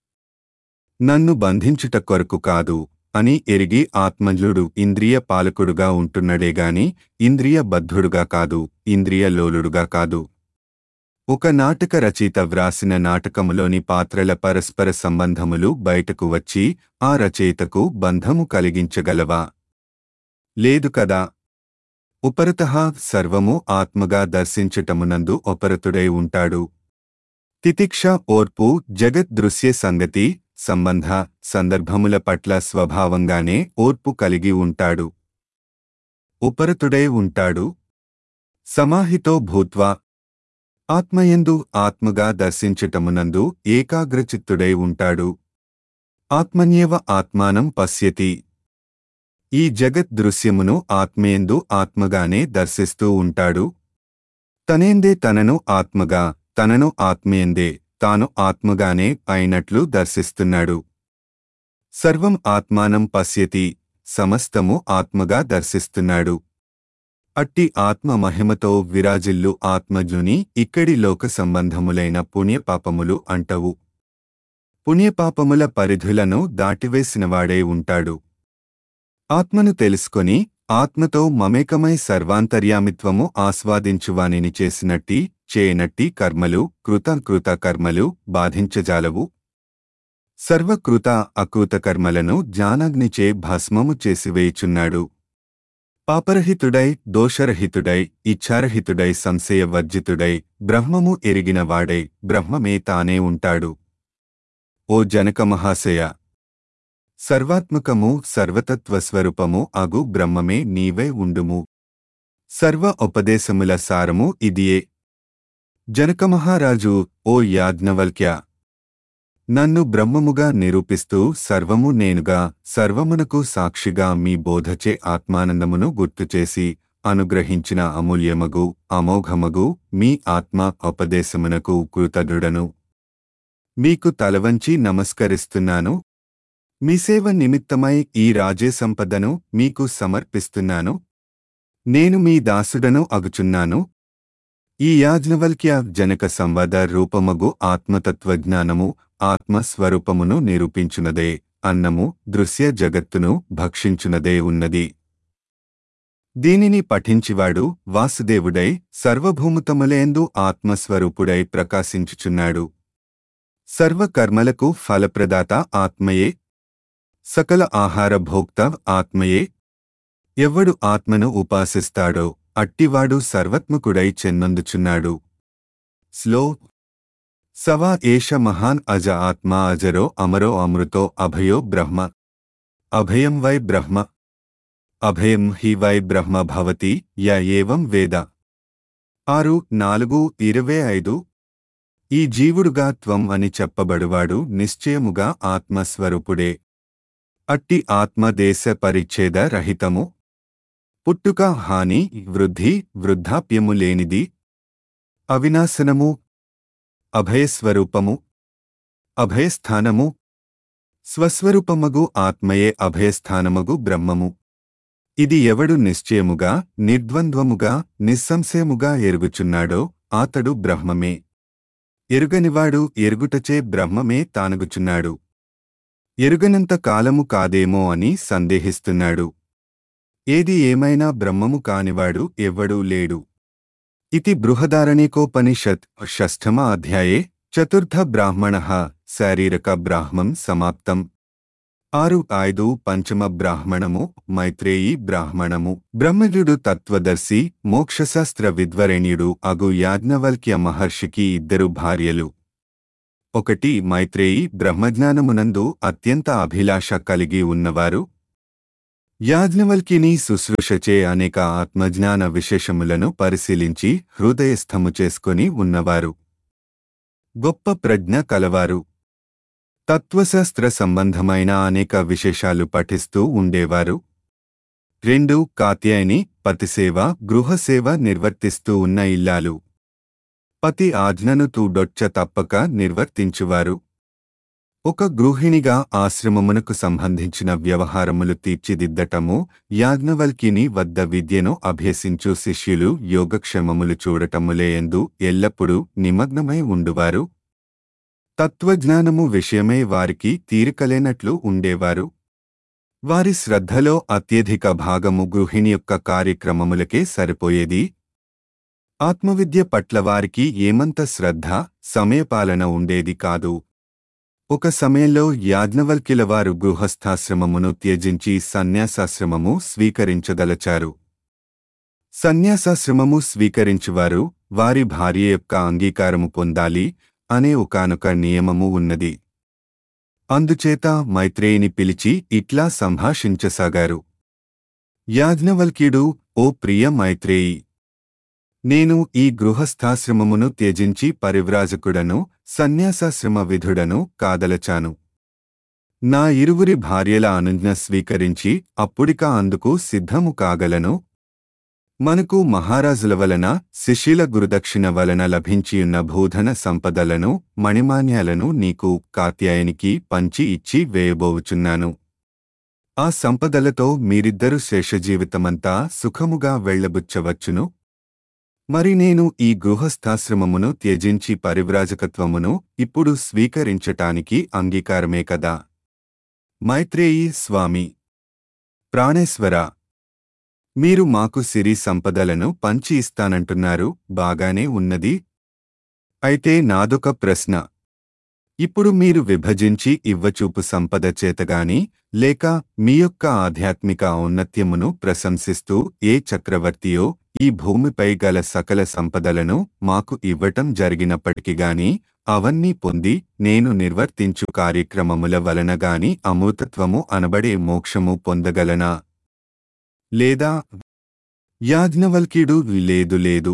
నన్ను బంధించుట కొరకు కాదు అని ఎరిగి ఆత్మజుడు ఇంద్రియ పాలకుడుగా ఉంటున్నడేగాని ఇంద్రియ బద్ధుడుగా కాదు ఇంద్రియ లోలుడుగా కాదు ఒక నాటక రచయిత వ్రాసిన నాటకములోని పాత్రల పరస్పర సంబంధములు బయటకు వచ్చి ఆ రచయితకు బంధము కలిగించగలవా లేదు కదా ఉపరతః సర్వము ఆత్మగా దర్శించటమునందు ఉపరతుడై ఉంటాడు తితిక్ష ఓర్పు జగత్ దృశ్య సంగతి సంబంధ సందర్భముల పట్ల స్వభావంగానే ఓర్పు కలిగి ఉంటాడు ఉపరతుడై ఉంటాడు సమాహితో భూత్వా ఆత్మయందు ఆత్మగా దర్శించటమునందు ఏకాగ్రచిత్తుడై ఉంటాడు ఆత్మన్యేవ ఆత్మానం పశ్యతి ఈ జగత్ దృశ్యమును ఆత్మయందు ఆత్మగానే దర్శిస్తూ ఉంటాడు తనేందే తనను ఆత్మగా తనను ఆత్మయందే తాను ఆత్మగానే అయినట్లు దర్శిస్తున్నాడు సర్వం ఆత్మానం పశ్యతి సమస్తము ఆత్మగా దర్శిస్తున్నాడు అట్టి ఆత్మ మహిమతో విరాజిల్లు ఆత్మజుని ఇక్కడి లోక సంబంధములైన పుణ్యపాపములు అంటవు పుణ్యపాపముల పరిధులను దాటివేసినవాడై ఉంటాడు ఆత్మను తెలుసుకొని ఆత్మతో మమేకమై సర్వాంతర్యామిత్వము ఆస్వాదించువానిని చేసినట్టి చేయనట్టి కర్మలు కృతకృత కర్మలు బాధించజాలవు సర్వకృత అకృత కర్మలను జ్ఞానాగ్నిచే భస్మము చేసివేయుచున్నాడు పాపరహితుడై దోషరహితుడై ఇచ్ఛారహితుడై సంశయవర్జితుడై బ్రహ్మము ఎరిగినవాడై బ్రహ్మమే తానే ఉంటాడు ఓ జనక మహాశయ సర్వాత్మకము సర్వతత్వస్వరూపము అగు బ్రహ్మమే నీవే ఉండుము సర్వ ఉపదేశముల సారము ఇదియే జనకమహారాజు ఓ యాజ్ఞవల్క్య నన్ను బ్రహ్మముగా నిరూపిస్తూ సర్వము నేనుగా సర్వమునకు సాక్షిగా మీ బోధచే ఆత్మానందమును గుర్తుచేసి అనుగ్రహించిన అమూల్యమగు అమోఘమగు మీ ఆత్మ ఉపదేశమునకు కృతజ్ఞుడను మీకు తలవంచి నమస్కరిస్తున్నాను మీ సేవ నిమిత్తమై ఈ రాజే సంపదను మీకు సమర్పిస్తున్నాను నేను మీ దాసుడను అగుచున్నాను ఈ యాజ్ఞవల్క్య జనక సంవాద రూపమగు ఆత్మతత్వజ్ఞానము ఆత్మస్వరూపమును నిరూపించునదే అన్నము దృశ్య జగత్తును భక్షించునదే ఉన్నది దీనిని పఠించివాడు వాసుదేవుడై సర్వభూముతములేందు ఆత్మస్వరూపుడై ప్రకాశించుచున్నాడు సర్వకర్మలకు ఫలప్రదాత ఆత్మయే సకల ఆహార భోక్త ఆత్మయే ఎవ్వడు ఆత్మను ఉపాసిస్తాడో అట్టివాడు సర్వత్మకుడై చెన్నొందుచున్నాడు స్లో సవా ఏష మహాన్ అజ ఆత్మా అజరో అమరో అమృతో అభయో బ్రహ్మ అభయం వై బ్రహ్మ అభయం హి వై బ్రహ్మ భవతి య ఏవం వేద ఆరు నాలుగు ఇరవై ఐదు ఈ జీవుడుగా త్వం అని చెప్పబడువాడు నిశ్చయముగా ఆత్మస్వరూపుడే అట్టి ఆత్మ దేశ పరిచ్ఛేద రహితము పుట్టుక హాని వృద్ధి వృద్ధాప్యము లేనిది అవినాశనము అభయస్వరూపము అభయస్థానము స్వస్వరూపమగు ఆత్మయే అభయస్థానమగు బ్రహ్మము ఇది ఎవడు నిశ్చయముగా నిర్ద్వంద్వముగా నిస్సంశయముగా ఎరుగుచున్నాడో ఆతడు బ్రహ్మమే ఎరుగనివాడు ఎరుగుటచే బ్రహ్మమే తానగుచున్నాడు ఎరుగనంత కాలము కాదేమో అని సందేహిస్తున్నాడు ఏది ఏమైనా బ్రహ్మము కానివాడు ఎవ్వడూ లేడు ఇతి బృహదారణికోపనిషత్ షష్ఠమ అధ్యాయే చతుర్థ బ్రాహ్మణ శారీరక బ్రాహ్మం సమాప్తం ఆరు ఐదు పంచమ బ్రాహ్మణము మైత్రేయి బ్రాహ్మణము బ్రహ్మజుడు తత్వదర్శి మోక్షశాస్త్ర విద్వరేణ్యుడు అగు యాజ్ఞవల్క్య మహర్షికి ఇద్దరు భార్యలు ఒకటి మైత్రేయి బ్రహ్మజ్ఞానమునందు అత్యంత అభిలాష కలిగి ఉన్నవారు యాజ్ఞవల్కిని శుశ్రూషచే అనేక ఆత్మజ్ఞాన విశేషములను పరిశీలించి హృదయస్థము చేసుకొని ఉన్నవారు గొప్ప ప్రజ్ఞ కలవారు తత్వశాస్త్ర సంబంధమైన అనేక విశేషాలు పఠిస్తూ ఉండేవారు రెండు కాత్యాయని పతిసేవ గృహసేవ నిర్వర్తిస్తూ ఉన్న ఇల్లాలు పతి ఆజ్ఞను తూడొచ్చ తప్పక నిర్వర్తించువారు ఒక గృహిణిగా ఆశ్రమమునకు సంబంధించిన వ్యవహారములు తీర్చిదిద్దటము యాజ్ఞవల్కిని వద్ద విద్యను అభ్యసించు శిష్యులు యోగక్షేమములు చూడటములేయందు ఎల్లప్పుడూ నిమగ్నమై ఉండువారు తత్వజ్ఞానము విషయమై వారికి తీరికలేనట్లు ఉండేవారు వారి శ్రద్ధలో అత్యధిక భాగము గృహిణి యొక్క కార్యక్రమములకే సరిపోయేది ఆత్మవిద్య పట్ల వారికి ఏమంత శ్రద్ధ సమయపాలన ఉండేది కాదు ఒక సమయంలో యాజ్ఞవల్కిల వారు గృహస్థాశ్రమమును త్యజించి సన్యాసాశ్రమము స్వీకరించదలచారు సన్యాసాశ్రమము స్వీకరించువారు వారి భార్య యొక్క అంగీకారము పొందాలి అనే ఒకానొక నియమము ఉన్నది అందుచేత మైత్రేయిని పిలిచి ఇట్లా సంభాషించసాగారు యాజ్ఞవల్క్యుడు ఓ ప్రియ మైత్రేయి నేను ఈ గృహస్థాశ్రమమును త్యజించి పరివ్రాజకుడను సన్యాసాశ్రమ విధుడను కాదలచాను నా ఇరువురి భార్యల అనుజ్ఞ స్వీకరించి అప్పుడిక అందుకు సిద్ధము కాగలను మనకు మహారాజుల వలన శిశిల గురుదక్షిణ వలన లభించియున్న భూధన సంపదలను మణిమాన్యాలను నీకు కాత్యాయనికి పంచి ఇచ్చి వేయబోవుచున్నాను ఆ సంపదలతో మీరిద్దరు శేషజీవితమంతా సుఖముగా వెళ్లబుచ్చవచ్చును మరి నేను ఈ గృహస్థాశ్రమమును త్యజించి పరివ్రాజకత్వమును ఇప్పుడు స్వీకరించటానికి అంగీకారమే కదా మైత్రేయి స్వామి ప్రాణేశ్వర మీరు మాకు సిరి సంపదలను పంచి ఇస్తానంటున్నారు బాగానే ఉన్నది అయితే నాదొక ప్రశ్న ఇప్పుడు మీరు విభజించి ఇవ్వచూపు సంపద చేతగాని లేక మీ యొక్క ఆధ్యాత్మిక ఔన్నత్యమును ప్రశంసిస్తూ ఏ చక్రవర్తియో ఈ భూమిపై గల సకల సంపదలను మాకు ఇవ్వటం జరిగినప్పటికిగాని అవన్నీ పొంది నేను నిర్వర్తించు కార్యక్రమముల వలనగాని అమృతత్వము అనబడే మోక్షము పొందగలనా లేదా యాజ్ఞవల్క్యుడు లేదు లేదు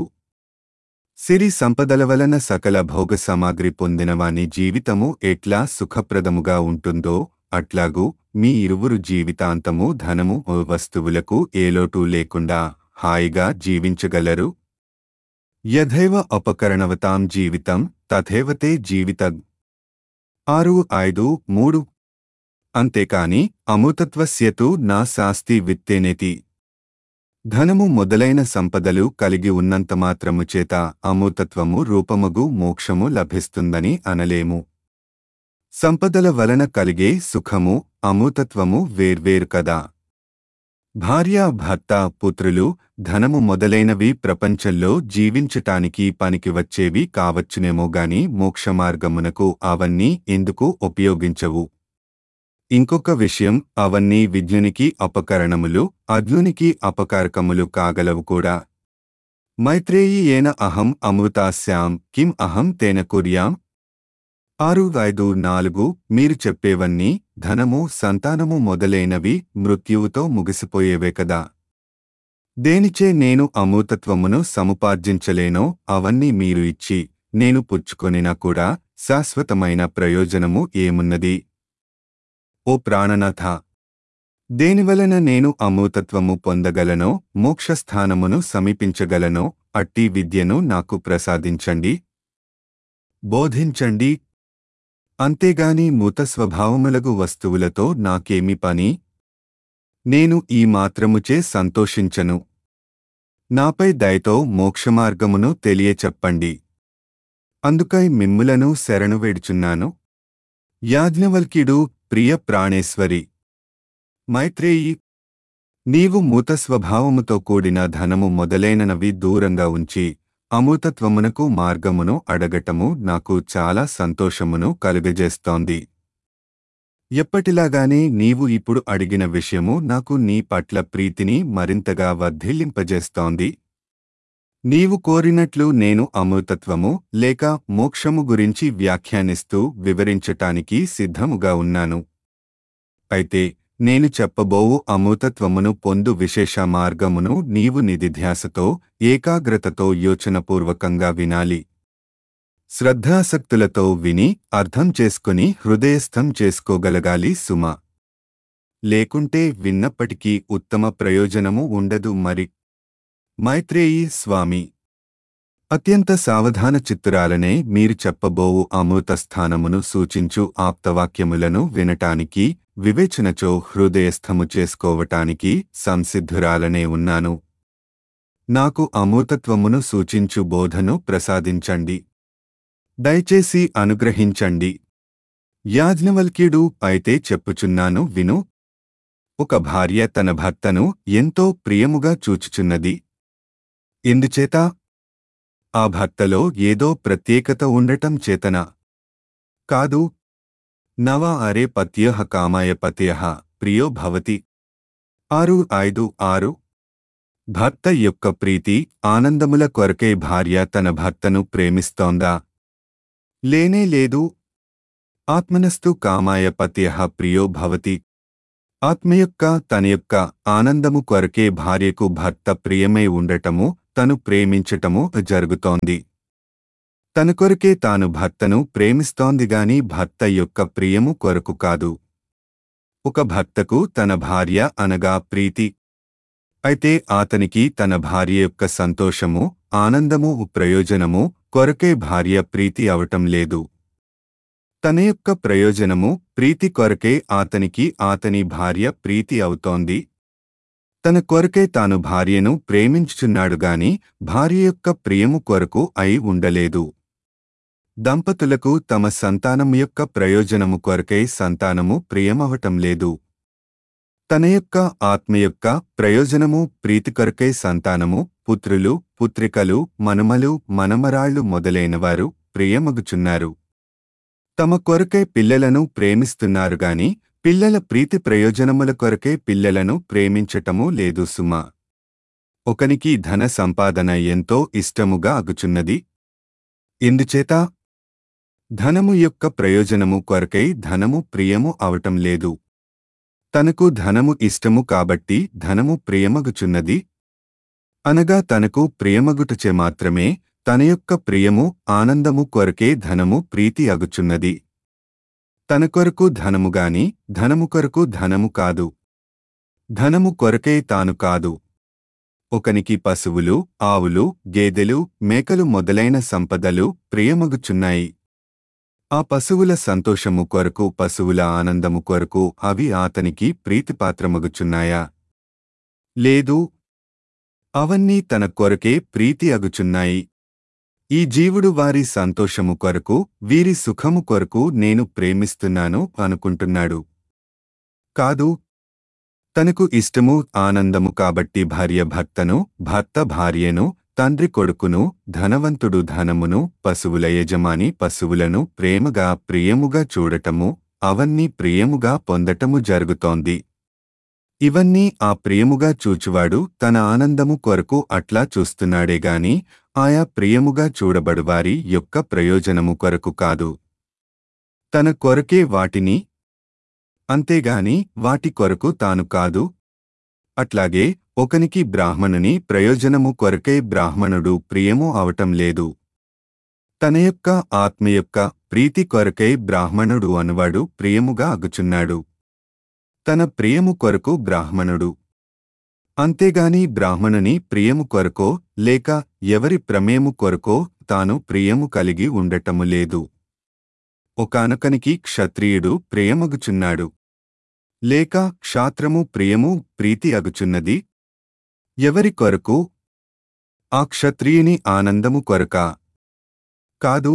సిరి సంపదల వలన సకల భోగ సామాగ్రి పొందినవాని జీవితము ఎట్లా సుఖప్రదముగా ఉంటుందో అట్లాగూ మీ ఇరువురు జీవితాంతము ధనము వస్తువులకు ఏలోటు లేకుండా హాయిగా జీవించగలరు యథైవ అపకరణవతాం జీవితం తథైవతే జీవితం ఆరు ఐదు మూడు అంతేకాని అమృతత్వస్యతు నా శాస్తి విత్తేనేతి ధనము మొదలైన సంపదలు కలిగి ఉన్నంత మాత్రము చేత అమృతత్వము రూపమగు మోక్షము లభిస్తుందని అనలేము సంపదల వలన కలిగే సుఖము అమృతత్వము వేర్వేరు కదా భార్య భర్త పుత్రులు ధనము మొదలైనవి ప్రపంచంలో జీవించటానికి పనికి వచ్చేవి కావచ్చునేమో గాని మోక్షమార్గమునకు అవన్నీ ఎందుకు ఉపయోగించవు ఇంకొక విషయం అవన్నీ విజ్ఞునికి అపకరణములు అజ్ఞునికి అపకారకములు కాగలవు కూడా మైత్రేయి ఏన అహం అమృతాస్యాం కిం అహం తేన కుర్యాం ఆరు ఐదు నాలుగు మీరు చెప్పేవన్నీ ధనము సంతానము మొదలైనవి మృత్యువుతో ముగిసిపోయేవే కదా దేనిచే నేను అమృతత్వమును సముపార్జించలేనో అవన్నీ మీరు ఇచ్చి నేను పుచ్చుకొనినా కూడా శాశ్వతమైన ప్రయోజనము ఏమున్నది ఓ ప్రాణనాథ దేనివలన నేను అమృతత్వము పొందగలనో మోక్షస్థానమును సమీపించగలనో అట్టి విద్యను నాకు ప్రసాదించండి బోధించండి అంతేగాని మూత స్వభావములగు వస్తువులతో నాకేమి పని నేను ఈ మాత్రముచే సంతోషించను నాపై దయతో మోక్షమార్గమును తెలియచెప్పండి అందుకై మిమ్ములను శరణు వేడుచున్నాను యాజ్ఞవల్క్యుడు ప్రియ ప్రాణేశ్వరి మైత్రేయి నీవు మూత స్వభావముతో కూడిన ధనము మొదలైననవి దూరంగా ఉంచి అమృతత్వమునకు మార్గమును అడగటము నాకు చాలా సంతోషమును కలుగజేస్తోంది ఎప్పటిలాగానే నీవు ఇప్పుడు అడిగిన విషయము నాకు నీ పట్ల ప్రీతిని మరింతగా వర్ధిల్లింపజేస్తోంది నీవు కోరినట్లు నేను అమృతత్వము లేక మోక్షము గురించి వ్యాఖ్యానిస్తూ వివరించటానికి సిద్ధముగా ఉన్నాను అయితే నేను చెప్పబోవు అమూతత్వమును పొందు విశేష మార్గమును నీవు నిధిధ్యాసతో ఏకాగ్రతతో యోచనపూర్వకంగా వినాలి శ్రద్ధాసక్తులతో విని అర్థం చేసుకుని హృదయస్థం చేసుకోగలగాలి సుమ లేకుంటే విన్నప్పటికీ ఉత్తమ ప్రయోజనము ఉండదు మరి మైత్రేయి స్వామి అత్యంత సావధాన చిత్తురాలనే మీరు చెప్పబోవు అమృత స్థానమును సూచించు ఆప్తవాక్యములను వినటానికి వివేచనచో హృదయస్థము చేసుకోవటానికి సంసిద్ధురాలనే ఉన్నాను నాకు అమూతత్వమును సూచించు బోధను ప్రసాదించండి దయచేసి అనుగ్రహించండి యాజ్ఞవల్క్యుడు అయితే చెప్పుచున్నాను విను ఒక భార్య తన భర్తను ఎంతో ప్రియముగా చూచుచున్నది ఎందుచేత ఆ భర్తలో ఏదో ప్రత్యేకత ఉండటం చేతన కాదు నవ అరే పత్యః కామాయ పత్యః ప్రియో భవతి ఆరు ఐదు ఆరు భర్త యొక్క ప్రీతి ఆనందముల కొరకే భార్య తన భర్తను ప్రేమిస్తోందా లేనే లేదు ఆత్మనస్తు కామాయ పత్యః ప్రియో భవతి ఆత్మ యొక్క తన యొక్క ఆనందము కొరకే భార్యకు భర్త ప్రియమై ఉండటము తను ప్రేమించటము జరుగుతోంది తన కొరకే తాను భర్తను ప్రేమిస్తోందిగాని భర్త యొక్క ప్రియము కొరకు కాదు ఒక భర్తకు తన భార్య అనగా ప్రీతి అయితే అతనికి తన భార్య యొక్క సంతోషము ఆనందము ప్రయోజనము కొరకే భార్య ప్రీతి అవటం లేదు తన యొక్క ప్రయోజనము ప్రీతి కొరకే అతనికి అతని భార్య ప్రీతి అవుతోంది తన కొరకే తాను భార్యను ప్రేమించుచున్నాడుగాని భార్య యొక్క ప్రియము కొరకు అయి ఉండలేదు దంపతులకు తమ సంతానం యొక్క ప్రయోజనము కొరకై సంతానము ప్రియమవటం లేదు తన యొక్క ఆత్మ యొక్క ప్రయోజనము ప్రీతి కొరకై సంతానము పుత్రులు పుత్రికలు మనుమలు మనమరాళ్లు మొదలైనవారు ప్రియమగుచున్నారు తమ కొరకై పిల్లలను ప్రేమిస్తున్నారు గాని పిల్లల ప్రీతి ప్రయోజనముల కొరకే పిల్లలను ప్రేమించటము లేదు సుమా ఒకనికి ధన సంపాదన ఎంతో ఇష్టముగా అగుచున్నది ఎందుచేత ధనము యొక్క ప్రయోజనము కొరకై ధనము ప్రియము అవటం లేదు తనకు ధనము ఇష్టము కాబట్టి ధనము ప్రియమగుచున్నది అనగా తనకు ప్రియమగుటచే మాత్రమే తన యొక్క ప్రియము ఆనందము కొరకే ధనము ప్రీతి అగుచున్నది తన కొరకు ధనముగాని ధనము కొరకు ధనము కాదు ధనము కొరకే తాను కాదు ఒకనికి పశువులు ఆవులు గేదెలు మేకలు మొదలైన సంపదలు ప్రియమగుచున్నాయి ఆ పశువుల సంతోషము కొరకు పశువుల ఆనందము కొరకు అవి అతనికి ప్రీతిపాత్రమగుచున్నాయా లేదు అవన్నీ తన కొరకే ప్రీతి అగుచున్నాయి ఈ జీవుడు వారి సంతోషము కొరకు వీరి సుఖము కొరకు నేను ప్రేమిస్తున్నాను అనుకుంటున్నాడు కాదు తనకు ఇష్టము ఆనందము కాబట్టి భార్య భర్తను భర్త భార్యను తండ్రి కొడుకును ధనవంతుడు ధనమును పశువుల యజమాని పశువులను ప్రేమగా ప్రియముగా చూడటము అవన్నీ ప్రియముగా పొందటము జరుగుతోంది ఇవన్నీ ఆ ప్రియముగా చూచువాడు తన ఆనందము కొరకు అట్లా చూస్తున్నాడే గాని ఆయా ప్రియముగా చూడబడువారి యొక్క ప్రయోజనము కొరకు కాదు తన కొరకే వాటిని అంతేగాని వాటి కొరకు తాను కాదు అట్లాగే ఒకనికి బ్రాహ్మణుని ప్రయోజనము కొరకే బ్రాహ్మణుడు ప్రియము అవటం లేదు తన యొక్క ఆత్మ యొక్క ప్రీతి కొరకై బ్రాహ్మణుడు అనువాడు ప్రియముగా అగుచున్నాడు తన ప్రియము కొరకు బ్రాహ్మణుడు అంతేగాని బ్రాహ్మణుని ప్రియము కొరకో లేక ఎవరి ప్రమేము కొరకో తాను ప్రియము కలిగి ఉండటము లేదు ఒకానొకనికి క్షత్రియుడు ప్రియమగుచున్నాడు లేక క్షాత్రము ప్రియము ప్రీతి అగుచున్నది ఎవరి కొరకు ఆ క్షత్రియుని ఆనందము కొరకా కాదు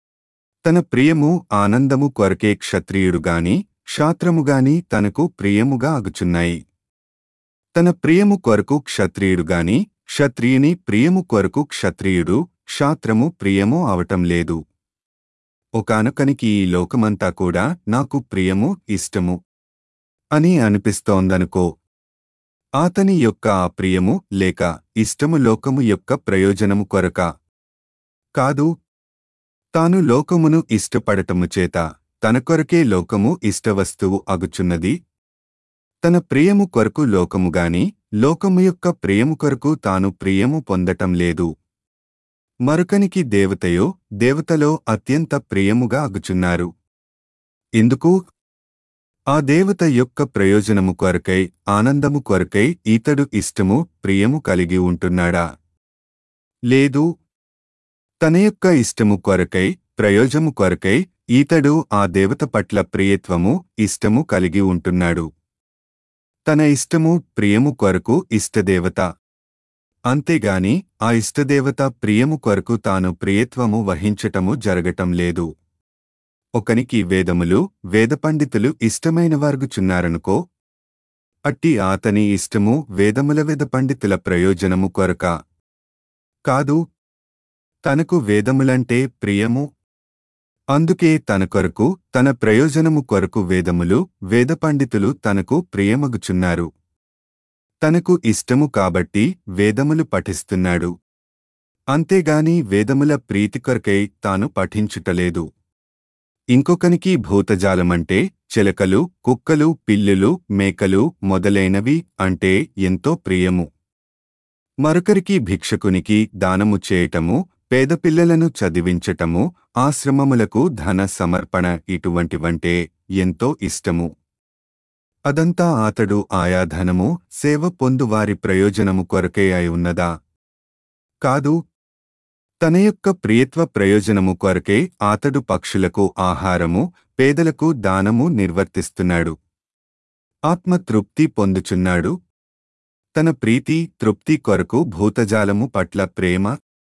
తన ప్రియము ఆనందము కొరకే క్షత్రియుడుగాని క్షాత్రముగాని తనకు ప్రియముగా అగుచున్నాయి తన ప్రియము కొరకు క్షత్రియుడుగాని క్షత్రియుని ప్రియము కొరకు క్షత్రియుడు క్షాత్రము ప్రియము అవటం లేదు ఒకానొకనికి ఈ లోకమంతా కూడా నాకు ప్రియము ఇష్టము అని అనిపిస్తోందనుకో అతని యొక్క ఆ ప్రియము లేక ఇష్టము లోకము యొక్క ప్రయోజనము కొరక కాదు తాను లోకమును ఇష్టపడటము చేత తన కొరకే లోకము ఇష్టవస్తువు అగుచున్నది తన ప్రియము కొరకు లోకము గాని లోకము యొక్క ప్రియము కొరకు తాను ప్రియము పొందటం లేదు మరొకనికి దేవతయో దేవతలో అత్యంత ప్రియముగా అగుచున్నారు ఎందుకు ఆ దేవత యొక్క ప్రయోజనము కొరకై ఆనందము కొరకై ఈతడు ఇష్టము ప్రియము కలిగి ఉంటున్నాడా లేదు తన యొక్క ఇష్టము కొరకై ప్రయోజము కొరకై ఈతడు ఆ దేవత పట్ల ప్రియత్వము ఇష్టము కలిగి ఉంటున్నాడు తన ఇష్టము ప్రియము కొరకు ఇష్టదేవత అంతేగాని ఆ ఇష్టదేవత ప్రియము కొరకు తాను ప్రియత్వము వహించటము జరగటం లేదు ఒకనికి వేదములు వేదపండితులు ఇష్టమైనవారుగుచున్నారనుకో అట్టి ఆతని ఇష్టము వేదముల వేద పండితుల ప్రయోజనము కొరక కాదు తనకు వేదములంటే ప్రియము అందుకే తన కొరకు తన ప్రయోజనము కొరకు వేదములు వేద పండితులు తనకు ప్రియమగుచున్నారు తనకు ఇష్టము కాబట్టి వేదములు పఠిస్తున్నాడు అంతేగాని వేదముల ప్రీతి కొరకై తాను పఠించుటలేదు ఇంకొకనికి భూతజాలమంటే చిలకలు కుక్కలు పిల్లులు మేకలు మొదలైనవి అంటే ఎంతో ప్రియము మరొకరికి భిక్షకునికి దానము చేయటము పేద పిల్లలను చదివించటము ఆశ్రమములకు ధన సమర్పణ ఇటువంటివంటే ఎంతో ఇష్టము అదంతా అతడు ఆయా ధనము సేవ పొందువారి ప్రయోజనము కొరకే అయి ఉన్నదా కాదు తన యొక్క ప్రియత్వ ప్రయోజనము కొరకే అతడు పక్షులకు ఆహారము పేదలకు దానము నిర్వర్తిస్తున్నాడు ఆత్మతృప్తి పొందుచున్నాడు తన ప్రీతి తృప్తి కొరకు భూతజాలము పట్ల ప్రేమ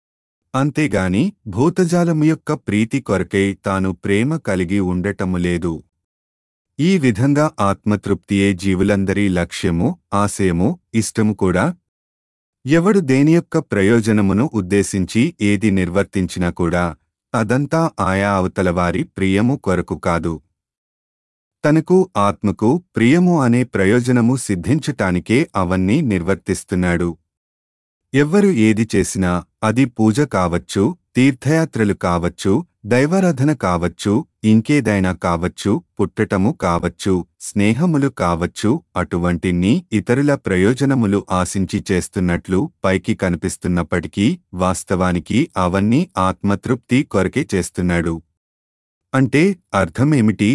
అంతేగాని భూతజాలము యొక్క ప్రీతి కొరకై తాను ప్రేమ కలిగి ఉండటము లేదు ఈ విధంగా ఆత్మతృప్తియే జీవులందరి లక్ష్యము ఆశయము ఇష్టము కూడా ఎవడు దేని యొక్క ప్రయోజనమును ఉద్దేశించి ఏది నిర్వర్తించినా కూడా అదంతా ఆయా అవతల వారి ప్రియము కొరకు కాదు తనకు ఆత్మకు ప్రియము అనే ప్రయోజనము సిద్ధించటానికే అవన్నీ నిర్వర్తిస్తున్నాడు ఎవ్వరు ఏది చేసినా అది పూజ కావచ్చు తీర్థయాత్రలు కావచ్చు దైవారాధన కావచ్చు ఇంకేదైనా కావచ్చు పుట్టటము కావచ్చు స్నేహములు కావచ్చు అటువంటిన్ని ఇతరుల ప్రయోజనములు ఆశించి చేస్తున్నట్లు పైకి కనిపిస్తున్నప్పటికీ వాస్తవానికి అవన్నీ ఆత్మతృప్తి కొరకే చేస్తున్నాడు అంటే అర్థమేమిటి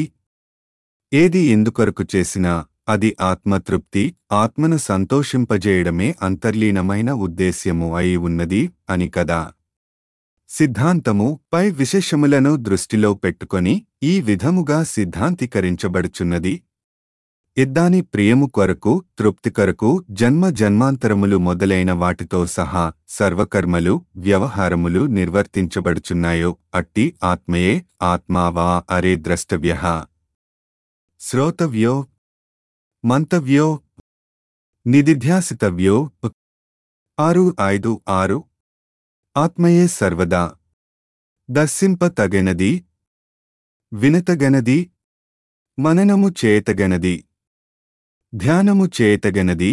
ఏది ఎందుకొరకు చేసినా అది ఆత్మతృప్తి ఆత్మను సంతోషింపజేయడమే అంతర్లీనమైన ఉద్దేశ్యము అయి ఉన్నది అని కదా సిద్ధాంతము పై విశేషములను దృష్టిలో పెట్టుకొని ఈ విధముగా సిద్ధాంతీకరించబడుచున్నది ఇద్దాని ప్రియము కొరకు తృప్తి కొరకు జన్మ జన్మాంతరములు మొదలైన వాటితో సహా సర్వకర్మలు వ్యవహారములు నిర్వర్తించబడుచున్నాయో అట్టి ఆత్మయే ఆత్మావా అరే ద్రష్టవ్య శ్రోతవ్యో మంతవ్యో నిదిధ్యాసితవ్యో ఆరు ఐదు ఆరు ఆత్మయే సర్వదా దర్శింపతగెనది వినతగనది మననము చేయతగనది ధ్యానము చేయతగనది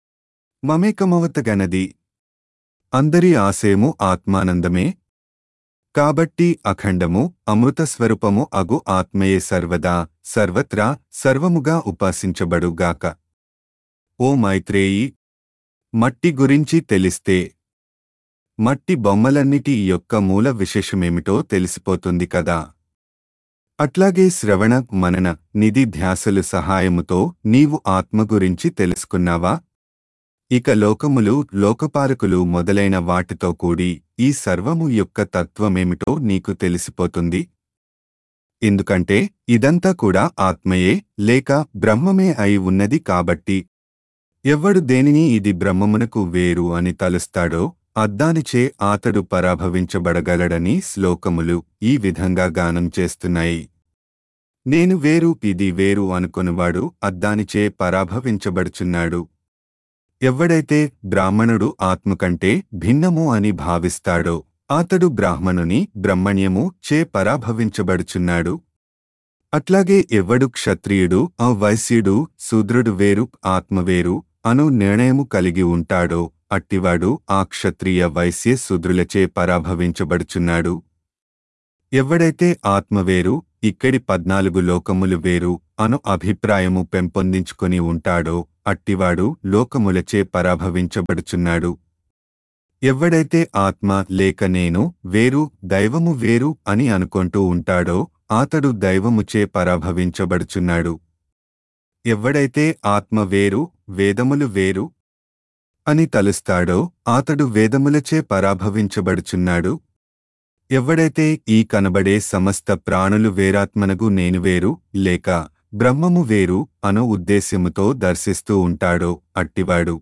మమేకమవతగనది అందరి ఆశయము ఆత్మానందమే కాబట్టి అఖండము అమృతస్వరూపము అగు ఆత్మయే సర్వదా సర్వత్రా సర్వముగా ఉపాసించబడుగాక ఓ మైత్రేయి మట్టి గురించి తెలిస్తే మట్టి బొమ్మలన్నిటి యొక్క మూల విశేషమేమిటో తెలిసిపోతుంది కదా అట్లాగే శ్రవణ మనన నిధి ధ్యాసలు సహాయముతో నీవు ఆత్మ గురించి తెలుసుకున్నావా ఇక లోకములు లోకపాలకులు మొదలైన వాటితో కూడి ఈ సర్వము యొక్క తత్వమేమిటో నీకు తెలిసిపోతుంది ఎందుకంటే ఇదంతా కూడా ఆత్మయే లేక బ్రహ్మమే అయి ఉన్నది కాబట్టి ఎవ్వడు దేనిని ఇది బ్రహ్మమునకు వేరు అని తలుస్తాడో అద్దానిచే ఆతడు పరాభవించబడగలడని శ్లోకములు ఈ విధంగా గానం చేస్తున్నాయి నేను వేరు ఇది వేరు అనుకొనువాడు అద్దానిచే పరాభవించబడుచున్నాడు ఎవ్వడైతే బ్రాహ్మణుడు ఆత్మ కంటే భిన్నము అని భావిస్తాడో అతడు బ్రాహ్మణుని బ్రహ్మణ్యము చే పరాభవించబడుచున్నాడు అట్లాగే ఎవ్వడు క్షత్రియుడు ఆ వైశ్యుడు శూద్రుడు వేరు ఆత్మ వేరు అను నిర్ణయము కలిగి ఉంటాడో అట్టివాడు ఆ క్షత్రియ వైశ్య శూద్రులచే పరాభవించబడుచున్నాడు ఎవ్వడైతే ఆత్మవేరు ఇక్కడి పద్నాలుగు లోకములు వేరు అను అభిప్రాయము పెంపొందించుకొని ఉంటాడో అట్టివాడు లోకములచే పరాభవించబడుచున్నాడు ఎవడైతే ఆత్మ లేక నేను వేరు దైవము వేరు అని అనుకుంటూ ఉంటాడో అతడు దైవముచే పరాభవించబడుచున్నాడు ఎవడైతే ఆత్మ వేరు వేదములు వేరు అని తలుస్తాడో అతడు వేదములచే పరాభవించబడుచున్నాడు ఎవడైతే ఈ కనబడే సమస్త ప్రాణులు వేరాత్మనగు నేను వేరు లేక బ్రహ్మము వేరు అను ఉద్దేశ్యముతో దర్శిస్తూ ఉంటాడో అట్టివాడు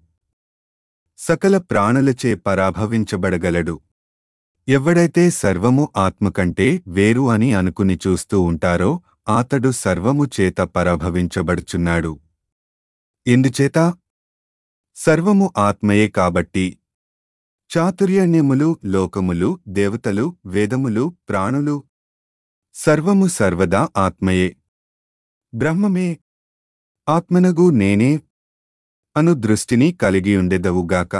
సకల ప్రాణులచే పరాభవించబడగలడు ఎవడైతే సర్వము ఆత్మ కంటే వేరు అని అనుకుని చూస్తూ ఉంటారో అతడు సర్వము చేత పరాభవించబడుచున్నాడు ఎందుచేత సర్వము ఆత్మయే కాబట్టి చాతుర్యణ్యములు లోకములు దేవతలు వేదములు ప్రాణులు సర్వము సర్వదా ఆత్మయే బ్రహ్మమే ఆత్మనగు నేనే అను దృష్టిని కలిగియుండెదవుగాక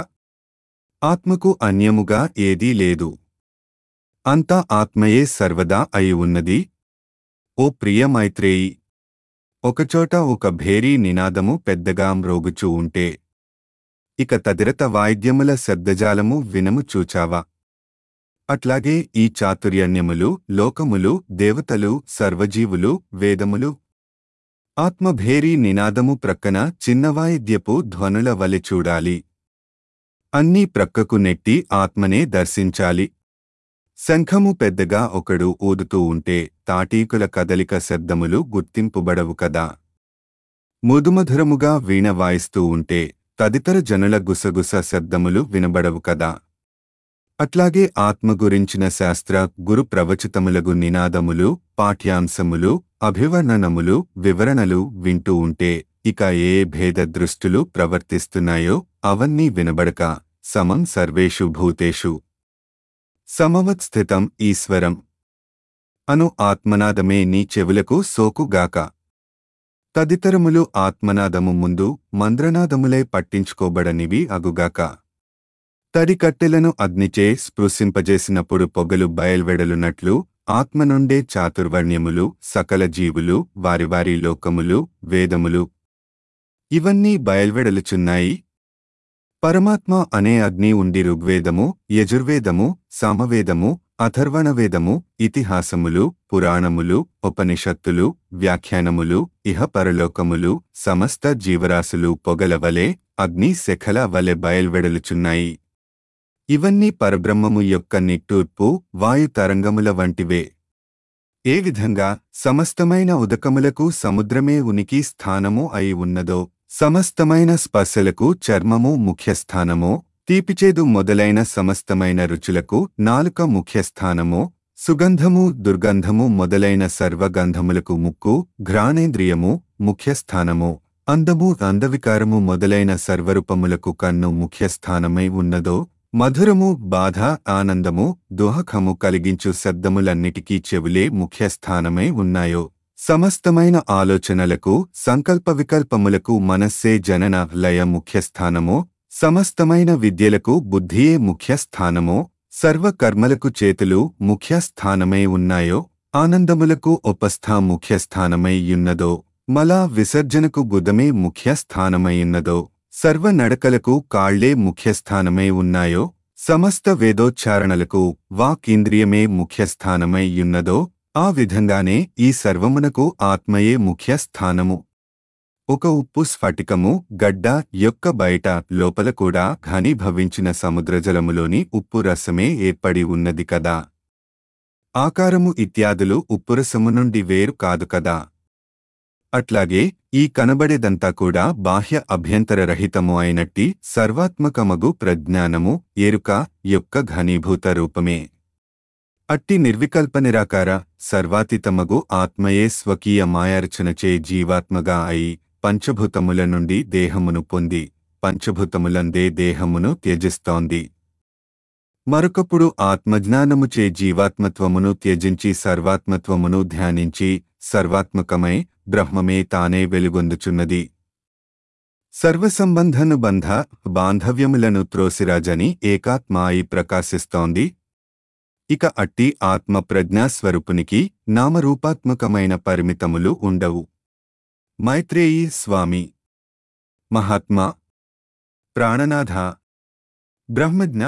ఆత్మకు అన్యముగా ఏదీ లేదు అంతా ఆత్మయే సర్వదా అయి ఉన్నది ఓ ప్రియ మైత్రేయి ఒకచోట ఒక భేరీ నినాదము పెద్దగా మ్రోగుచూ ఉంటే ఇక తదిరత వాయిద్యముల శబ్దజాలము వినము చూచావా అట్లాగే ఈ చాతుర్యన్యములు లోకములు దేవతలు సర్వజీవులు వేదములు ఆత్మభేరీ నినాదము ప్రక్కన చిన్నవాయిద్యపు ధ్వనుల వలె చూడాలి అన్నీ ప్రక్కకు నెట్టి ఆత్మనే దర్శించాలి శంఖము పెద్దగా ఒకడు ఊదుతూ ఉంటే తాటీకుల కదలిక శబ్దములు గుర్తింపుబడవు కదా ముదుమధురముగా వీణ వాయిస్తూ ఉంటే తదితర జనుల గుసగుస శబ్దములు వినబడవు కదా అట్లాగే ఆత్మ గురించిన శాస్త్ర గురు ప్రవచితములగు నినాదములు పాఠ్యాంశములు అభివర్ణనములు వివరణలు వింటూ ఉంటే ఇక ఏ భేద దృష్టులు ప్రవర్తిస్తున్నాయో అవన్నీ వినబడక సమం సర్వేషు భూతేషు సమవత్ స్థితం ఈశ్వరం అను ఆత్మనాదమే నీ చెవులకు సోకుగాక తదితరములు ఆత్మనాదము ముందు మంద్రనాదములై పట్టించుకోబడనివి అగుగాక తడికట్టెలను అగ్నిచే స్పృశింపజేసినప్పుడు పొగలు బయల్వెడలునట్లు ఆత్మ నుండే చాతుర్వర్ణ్యములు సకల జీవులు వారి వారి లోకములు వేదములు ఇవన్నీ బయల్వెడలుచున్నాయి పరమాత్మ అనే అగ్ని ఉండి ఋగ్వేదము యజుర్వేదము సామవేదము అథర్వణవేదము ఇతిహాసములు పురాణములు ఉపనిషత్తులు వ్యాఖ్యానములు ఇహ పరలోకములు సమస్త జీవరాశులు పొగలవలే అగ్ని శఖల వలె బయల్వెడలుచున్నాయి ఇవన్నీ పరబ్రహ్మము యొక్క నిట్టూర్పు వాయు తరంగముల వంటివే ఏ విధంగా సమస్తమైన ఉదకములకు సముద్రమే ఉనికి స్థానము అయి ఉన్నదో సమస్తమైన స్పర్శలకు చర్మము ముఖ్యస్థానమో తీపిచేదు మొదలైన సమస్తమైన రుచులకు నాలుక ముఖ్యస్థానమో సుగంధము దుర్గంధము మొదలైన సర్వగంధములకు ముక్కు ఘ్రాణేంద్రియము ముఖ్యస్థానమో అందము అందవికారము మొదలైన సర్వరూపములకు కన్ను ముఖ్యస్థానమై ఉన్నదో మధురము బాధ ఆనందము దుహకము కలిగించు శబ్దములన్నిటికీ చెవులే ముఖ్యస్థానమై ఉన్నాయో సమస్తమైన ఆలోచనలకు సంకల్ప వికల్పములకు మనస్సే జనన లయ ముఖ్యస్థానమో సమస్తమైన విద్యలకు బుద్ధియే ముఖ్యస్థానమో సర్వకర్మలకు చేతులు ముఖ్యస్థానమై ఉన్నాయో ఆనందములకు ఉపస్థా ముఖ్యస్థానమై యున్నదో మలా విసర్జనకు గుదమే ముఖ్యస్థానమైయున్నదో సర్వ నడకలకు కాళ్లే ముఖ్యస్థానమై ఉన్నాయో సమస్త వేదోచ్చారణలకు వాక్ ఇంద్రియమే ముఖ్యస్థానమై యున్నదో ఆ విధంగానే ఈ సర్వమునకు ఆత్మయే ముఖ్యస్థానము ఒక ఉప్పు స్ఫటికము గడ్డ యొక్క బయట లోపల కూడా ఘనీభవించిన సముద్రజలములోని ఉప్పు రసమే ఏర్పడి ఉన్నది కదా ఆకారము ఇత్యాదులు ఉప్పురసము నుండి వేరు కాదు కదా అట్లాగే ఈ కనబడేదంతా కూడా బాహ్య అభ్యంతరరహితము అయినట్టి సర్వాత్మకమగు ప్రజ్ఞానము ఎరుక యొక్క ఘనీభూత రూపమే అట్టి నిర్వికల్ప నిరాకార సర్వాతీతమగు ఆత్మయే స్వకీయ మాయార్చనచే జీవాత్మగా అయి పంచభూతముల నుండి దేహమును పొంది పంచభూతములందే దేహమును త్యజిస్తోంది మరొకప్పుడు ఆత్మజ్ఞానముచే జీవాత్మత్వమును త్యజించి సర్వాత్మత్వమును ధ్యానించి సర్వాత్మకమై బ్రహ్మమే తానే వెలుగొందుచున్నది సర్వసంబంధను బంధ బాంధవ్యములను త్రోసిరాజని ఏకాత్మ అయి ప్రకాశిస్తోంది ఇక అట్టి ఆత్మ ప్రజ్ఞాస్వరూపునికి నామరూపాత్మకమైన పరిమితములు ఉండవు మైత్రేయి స్వామి మహాత్మా ప్రాణనాథ బ్రహ్మజ్ఞ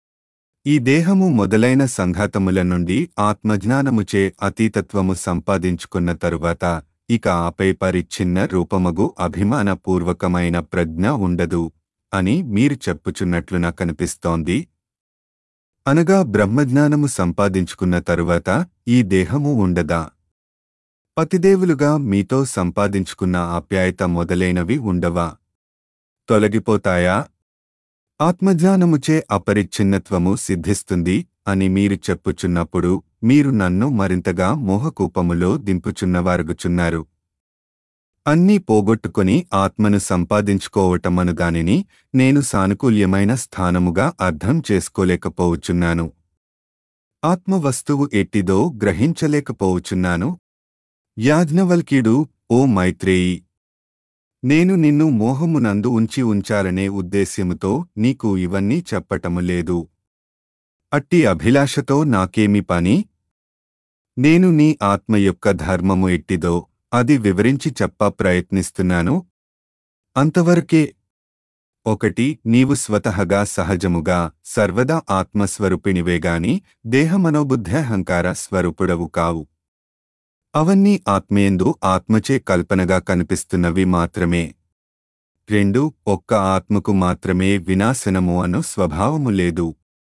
ఈ దేహము మొదలైన సంఘాతముల నుండి ఆత్మజ్ఞానముచే అతీతత్వము సంపాదించుకున్న తరువాత ఇక ఆపై పరిచ్ఛిన్న రూపమగు అభిమానపూర్వకమైన ప్రజ్ఞ ఉండదు అని మీరు చెప్పుచున్నట్లు నాకు కనిపిస్తోంది అనగా బ్రహ్మజ్ఞానము సంపాదించుకున్న తరువాత ఈ దేహము ఉండదా పతిదేవులుగా మీతో సంపాదించుకున్న ఆప్యాయత మొదలైనవి ఉండవా తొలగిపోతాయా ఆత్మజ్ఞానముచే అపరిచ్ఛిన్నత్వము సిద్ధిస్తుంది అని మీరు చెప్పుచున్నప్పుడు మీరు నన్ను మరింతగా మోహకూపములో దింపుచున్నవారుగుచున్నారు అన్నీ పోగొట్టుకుని ఆత్మను సంపాదించుకోవటమను దానిని నేను సానుకూల్యమైన స్థానముగా అర్థం చేసుకోలేకపోవచున్నాను ఆత్మవస్తువు ఎట్టిదో గ్రహించలేకపోవచున్నాను యాజ్ఞవల్క్యుడు ఓ మైత్రేయి నేను నిన్ను మోహమునందు ఉంచి ఉంచాలనే ఉద్దేశ్యముతో నీకు ఇవన్నీ చెప్పటము లేదు అట్టి అభిలాషతో నాకేమి పని నేను నీ ఆత్మ యొక్క ధర్మము ఎట్టిదో అది వివరించి చెప్ప ప్రయత్నిస్తున్నాను అంతవరకే ఒకటి నీవు స్వతహగా సహజముగా సర్వదా ఆత్మస్వరూపిణివేగాని దేహమనోబుద్ధహంకార స్వరూపుడవు కావు అవన్నీ ఆత్మేందు ఆత్మచే కల్పనగా కనిపిస్తున్నవి మాత్రమే రెండు ఒక్క ఆత్మకు మాత్రమే వినాశనము అను స్వభావము లేదు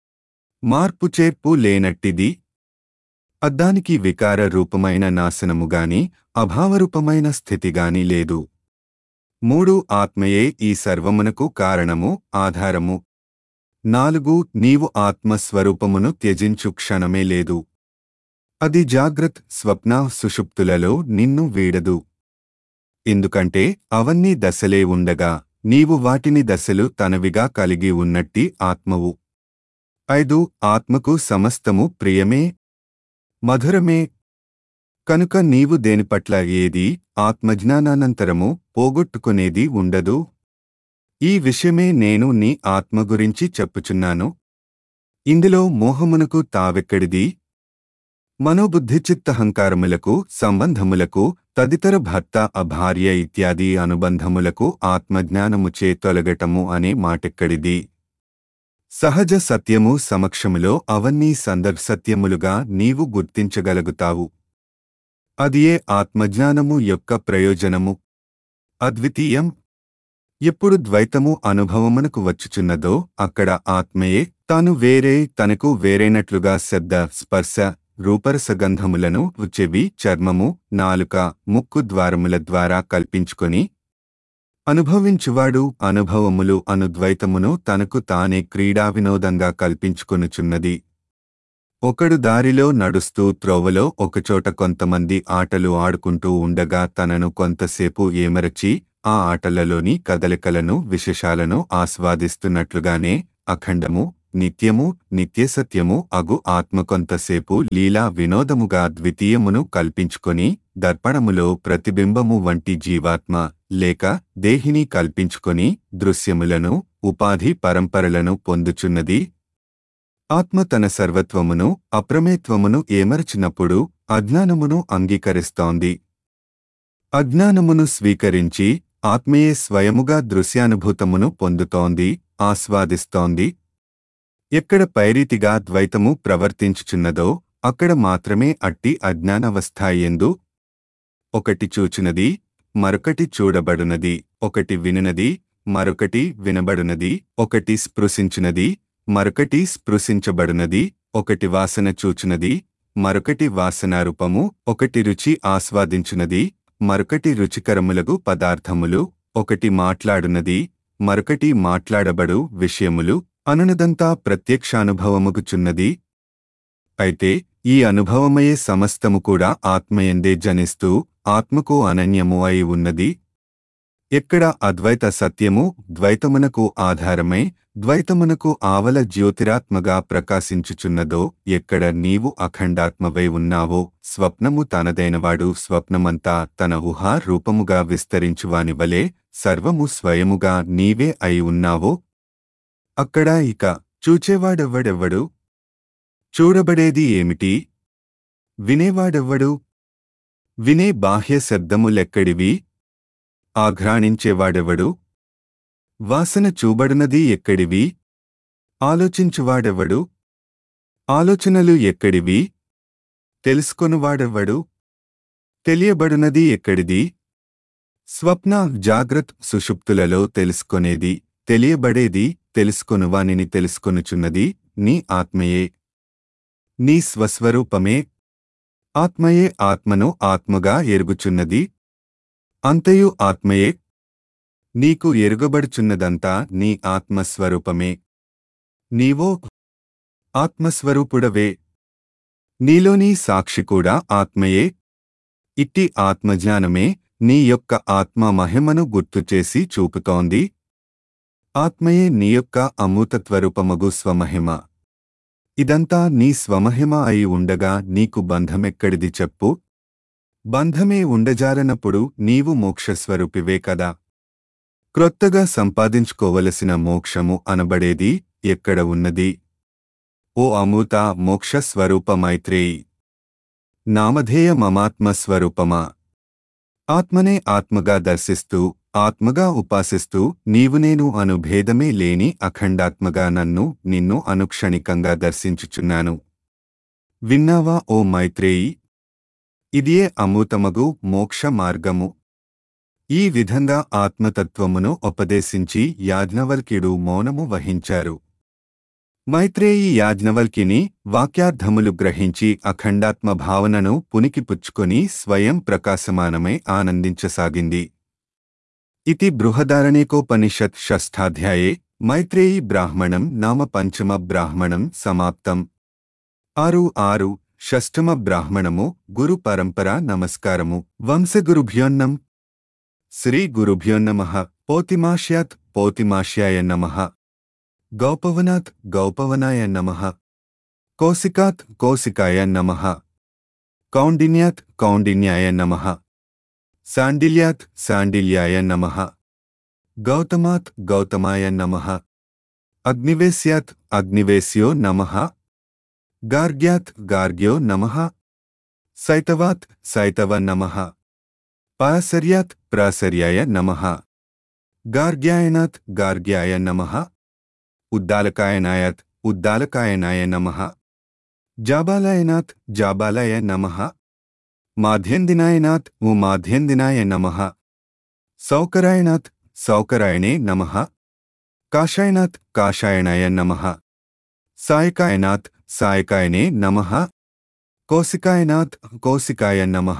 మార్పు చేర్పు లేనట్టిది అద్దానికి వికార రూపమైన నాశనముగాని అభావరూపమైన స్థితిగాని లేదు మూడు ఆత్మయే ఈ సర్వమునకు కారణము ఆధారము నాలుగు నీవు ఆత్మస్వరూపమును త్యజించు క్షణమే లేదు అది జాగ్రత్ స్వప్న సుషుప్తులలో నిన్ను వీడదు ఎందుకంటే అవన్నీ దశలే ఉండగా నీవు వాటిని దశలు తనవిగా కలిగి ఉన్నట్టి ఆత్మవు ఐదు ఆత్మకు సమస్తము ప్రియమే మధురమే కనుక నీవు దేనిపట్ల ఏది ఆత్మజ్ఞానానంతరము పోగొట్టుకునేది ఉండదు ఈ విషయమే నేను నీ ఆత్మ గురించి చెప్పుచున్నాను ఇందులో మోహమునకు తావెక్కడిది మనోబుద్ధిచిత్తహంకారములకు సంబంధములకు తదితర భర్త అభార్య ఇత్యాది అనుబంధములకు ఆత్మజ్ఞానముచే తొలగటము అనే మాటెక్కడిది సహజ సత్యము సమక్షములో అవన్నీ సందర్భసత్యములుగా నీవు గుర్తించగలుగుతావు అదియే ఆత్మజ్ఞానము యొక్క ప్రయోజనము అద్వితీయం ఎప్పుడు ద్వైతము అనుభవమునకు వచ్చుచున్నదో అక్కడ ఆత్మయే తాను వేరే తనకు వేరైనట్లుగా శబ్ద స్పర్శ రూపరసగంధములను చెవి చర్మము నాలుక ముక్కు ద్వారముల ద్వారా కల్పించుకొని అనుభవించువాడు అనుభవములు అనుద్వైతమును తనకు తానే క్రీడా వినోదంగా కల్పించుకొనుచున్నది ఒకడు దారిలో నడుస్తూ త్రోవలో ఒకచోట కొంతమంది ఆటలు ఆడుకుంటూ ఉండగా తనను కొంతసేపు ఏమరచి ఆ ఆటలలోని కదలికలను విశేషాలను ఆస్వాదిస్తున్నట్లుగానే అఖండము నిత్యము నిత్యసత్యము అగు ఆత్మ కొంతసేపు లీలా వినోదముగా ద్వితీయమును కల్పించుకొని దర్పణములో ప్రతిబింబము వంటి జీవాత్మ లేక దేహిని కల్పించుకొని దృశ్యములను ఉపాధి పరంపరలను పొందుచున్నది ఆత్మ తన సర్వత్వమును అప్రమేత్వమును ఏమరచినప్పుడు అజ్ఞానమును అంగీకరిస్తోంది అజ్ఞానమును స్వీకరించి ఆత్మయే స్వయముగా దృశ్యానుభూతమును పొందుతోంది ఆస్వాదిస్తోంది ఎక్కడ పైరీతిగా ద్వైతము ప్రవర్తించుచున్నదో అక్కడ మాత్రమే అట్టి అజ్ఞానవస్థాయందు ఒకటి చూచునది మరొకటి చూడబడునది ఒకటి వినునది మరొకటి వినబడునది ఒకటి స్పృశించునది మరొకటి స్పృశించబడునది ఒకటి వాసన చూచునది మరొకటి వాసనారూపము ఒకటి రుచి ఆస్వాదించునది మరొకటి రుచికరములగు పదార్థములు ఒకటి మాట్లాడునది మరొకటి మాట్లాడబడు విషయములు అనునదంతా ప్రత్యక్షానుభవముగుచున్నది అయితే ఈ అనుభవమయే సమస్తము కూడా ఆత్మయందే జనిస్తూ ఆత్మకు అనన్యము అయి ఉన్నది ఎక్కడ అద్వైత సత్యము ద్వైతమునకు ఆధారమై ద్వైతమునకు ఆవల జ్యోతిరాత్మగా ప్రకాశించుచున్నదో ఎక్కడ నీవు అఖండాత్మవై ఉన్నావో స్వప్నము తనదైనవాడు స్వప్నమంతా తన ఊహా రూపముగా విస్తరించువాని వలె సర్వము స్వయముగా నీవే అయి ఉన్నావో అక్కడ ఇక చూచేవాడెవ్వడెవ్వడు చూడబడేది ఏమిటి వినేవాడెవ్వడు వినే బాహ్య శబ్దములెక్కడివి ఆఘ్రాణించేవాడెవడు వాసన చూబడునది ఎక్కడివి ఆలోచించువాడెవడు ఆలోచనలు ఎక్కడివి తెలుసుకొనువాడెవ్వడు తెలియబడునది ఎక్కడిది స్వప్న జాగ్రత్ సుషుప్తులలో తెలుసుకొనేది తెలియబడేది తెలుసుకొనువానిని తెలుసుకొనుచున్నది నీ ఆత్మయే నీ స్వస్వరూపమే ఆత్మయే ఆత్మను ఆత్మగా ఎరుగుచున్నది అంతయు ఆత్మయే నీకు ఎరుగబడుచున్నదంతా నీ ఆత్మస్వరూపమే నీవో ఆత్మస్వరూపుడవే నీలోని సాక్షి కూడా ఆత్మయే ఇట్టి ఆత్మజ్ఞానమే నీ యొక్క ఆత్మ మహిమను గుర్తుచేసి చూపుతోంది ఆత్మయే నీ యొక్క అమూతత్వరూపమగు స్వమహిమ ఇదంతా నీ స్వమహిమ అయి ఉండగా నీకు బంధమెక్కడిది చెప్పు బంధమే ఉండజారనప్పుడు నీవు మోక్షస్వరూపివే కదా క్రొత్తగా సంపాదించుకోవలసిన మోక్షము అనబడేది ఎక్కడ ఉన్నది ఓ అమూత మోక్షస్వరూప మైత్రేయి నామధేయ మమాత్మస్వరూపమా ఆత్మనే ఆత్మగా దర్శిస్తూ ఆత్మగా ఉపాసిస్తూ నీవు నేను అను భేదమే లేని అఖండాత్మగా నన్ను నిన్ను అనుక్షణికంగా దర్శించుచున్నాను విన్నావా ఓ మైత్రేయి ఇదియే అమూతమగు మోక్ష మార్గము ఈ విధంగా ఆత్మతత్వమును ఉపదేశించి యాజ్ఞవల్క్యుడు మౌనము వహించారు మైత్రేయి యాజ్ఞవల్కిని వాక్యార్థములు గ్రహించి అఖండాత్మ భావనను పునికిపుచ్చుకొని స్వయం ప్రకాశమానమై ఆనందించసాగింది ఇతి బృహదారణేకోపనిషత్ షష్ఠాధ్యాయే మైత్రేయి బ్రాహ్మణం నామ పంచమ బ్రాహ్మణం సమాప్తం ఆరు ఆరు షష్టమ బ్రాహ్మణము గురు పరంపర నమస్కారము వంశగురుభ్యోన్నం శ్రీ గురుభ్యోన్నమ పోతిమాష్యాత్ పోతిమాష్యాయ నమః గౌపవనాత్ గౌపవనాయ నమః కౌశికాత్ కౌశికాయ నమః కౌండిన్యాత్ కౌండిన్యాయ నమః సాండిల్యాత్ సాండిల్యాయ నమః గౌతమాత్ గౌతమాయ నమః అగ్నివేశ్యాత్ అగ్నివేశ్యో నమః గార్గ్యాత్ గార్గ్యో నమః సైతవాత్ సైతవ నమః పాసర్యాత్ ప్రాసర్యాయ నమః గార్గ్యాయనాత్ గార్గ్యాయ నమః ఉద్దాలకాయనాయత్ ఉద్దాలకాయనాయ నమః జాబాలాయనాత్ జాబాలాయ నమః మాధ్యందినాయనాత్ ఉ మాధ్యందినాయ నమః సౌకరాయనాత్ సౌకరాయణే నమః కాషాయనాత్ కాషాయణాయ నమః సాయకాయనాత్ సాయకాయనే నమః కౌశికాయనాత్ కౌశికాయ నమః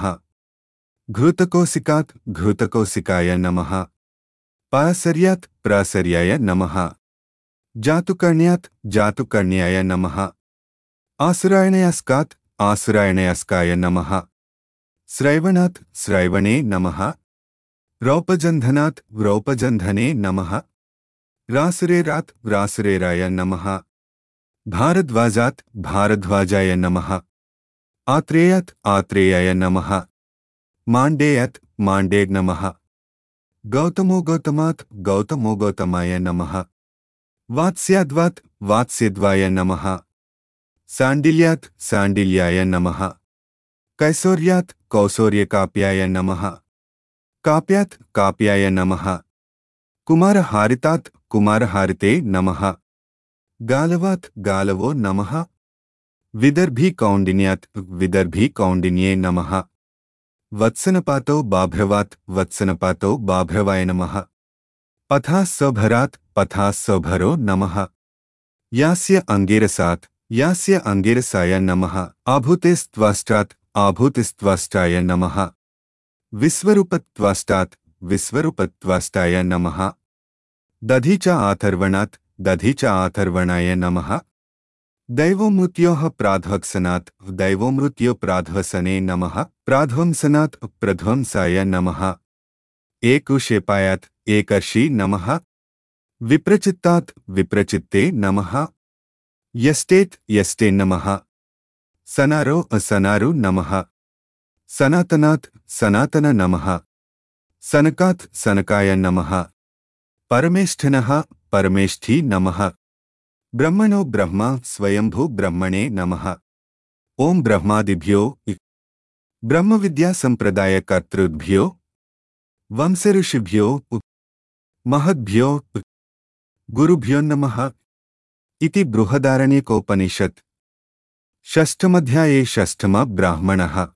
ఘృతకౌశికాత్ ఘృతకౌశికాయ నమః పాసర్యాత్ ప్రాసర్యాయ నమః జాతుకర్ణ్యాత్ జాతుకర్ణ్యాయ నమః ఆసురాయణయాస్కాత్ ఆసురాయణయాస్కాయ నమః శ్రైవణాత్ శ్రైవణే నమః రౌపజంధనాత్ రౌపజంధనే నమః రాసురేరాత్ రాసురేరాయ నమః భారద్వాజాత్ భారద్వాజాయ నమః ఆత్రేయాత్ ఆత్రేయాయ నమః మాండేయాత్ మాండే నమః గౌతమో గౌతమాత్ గౌతమో గౌతమాయ నమః వాత్స్యాద్వాత్ వాత్స్యద్వాయ నమః సాండిల్యాత్ సాండిల్యాయ నమః కైసోర్యాత్ కౌసోర్యకాప్యాయ నమః కాప్యాత్ కాప్యాయ నమః కుమారహారితాత్ కుమారహారితే నమః గాలవాత్ గాలవో నమః విదర్భీ కౌండిన్యాత్ విదర్భీ కౌండిన్యే నమః వత్సనపాతో బాభ్రవాత్ వత్సనపాతో బాభ్రవాయ నమః పథాస్సభరాత్ పథాస్సభరో నమః యాస్య అంగిరసాత్ యాస్య అంగిరసాయ నమః ఆభూతేస్త్వాష్టాత్ ఆభూతిస్త్వాష్టాయ నమః విశ్వరూపత్వాష్టాత్ విశ్వరూపత్వాష్టాయ నమః దధీచ ఆథర్వణాత్ దధీచ ఆథర్వణాయ నమః దైవోమృత్యోః ప్రాధ్వక్సనాత్ దైవోమృత్యో ప్రాధ్వసనే నమః ప్రాధ్వంసనాత్ ప్రధ్వంసాయ నమః ఏకుషేపాయాత్ ఏకర్షి నమః విప్రచిత్తాత్ విప్రచిత్తే నమః యష్టేత్ యష్టే నమః సనారో సనారు నమః సనాతనాత్ సనాతన నమః సనకాత్ సనకాయ నమః పరమేష్ఠినః పరమేష్ఠీ నమః బ్రహ్మణో బ్రహ్మ స్వయంభూ బ్రహ్మణే నమః ఓం బ్రహ్మాదిభ్యో ఇ- బ్రహ్మ విద్యా సంప్రదాయ కర్తృభ్యో వంశఋషిభ్యో ఉ- మహద్భ్యో ఉ- గురుభ్యో నమః इति बृहदारण्यकोपनिषत् षष्ठमध्याये षष्ठम ब्राह्मणः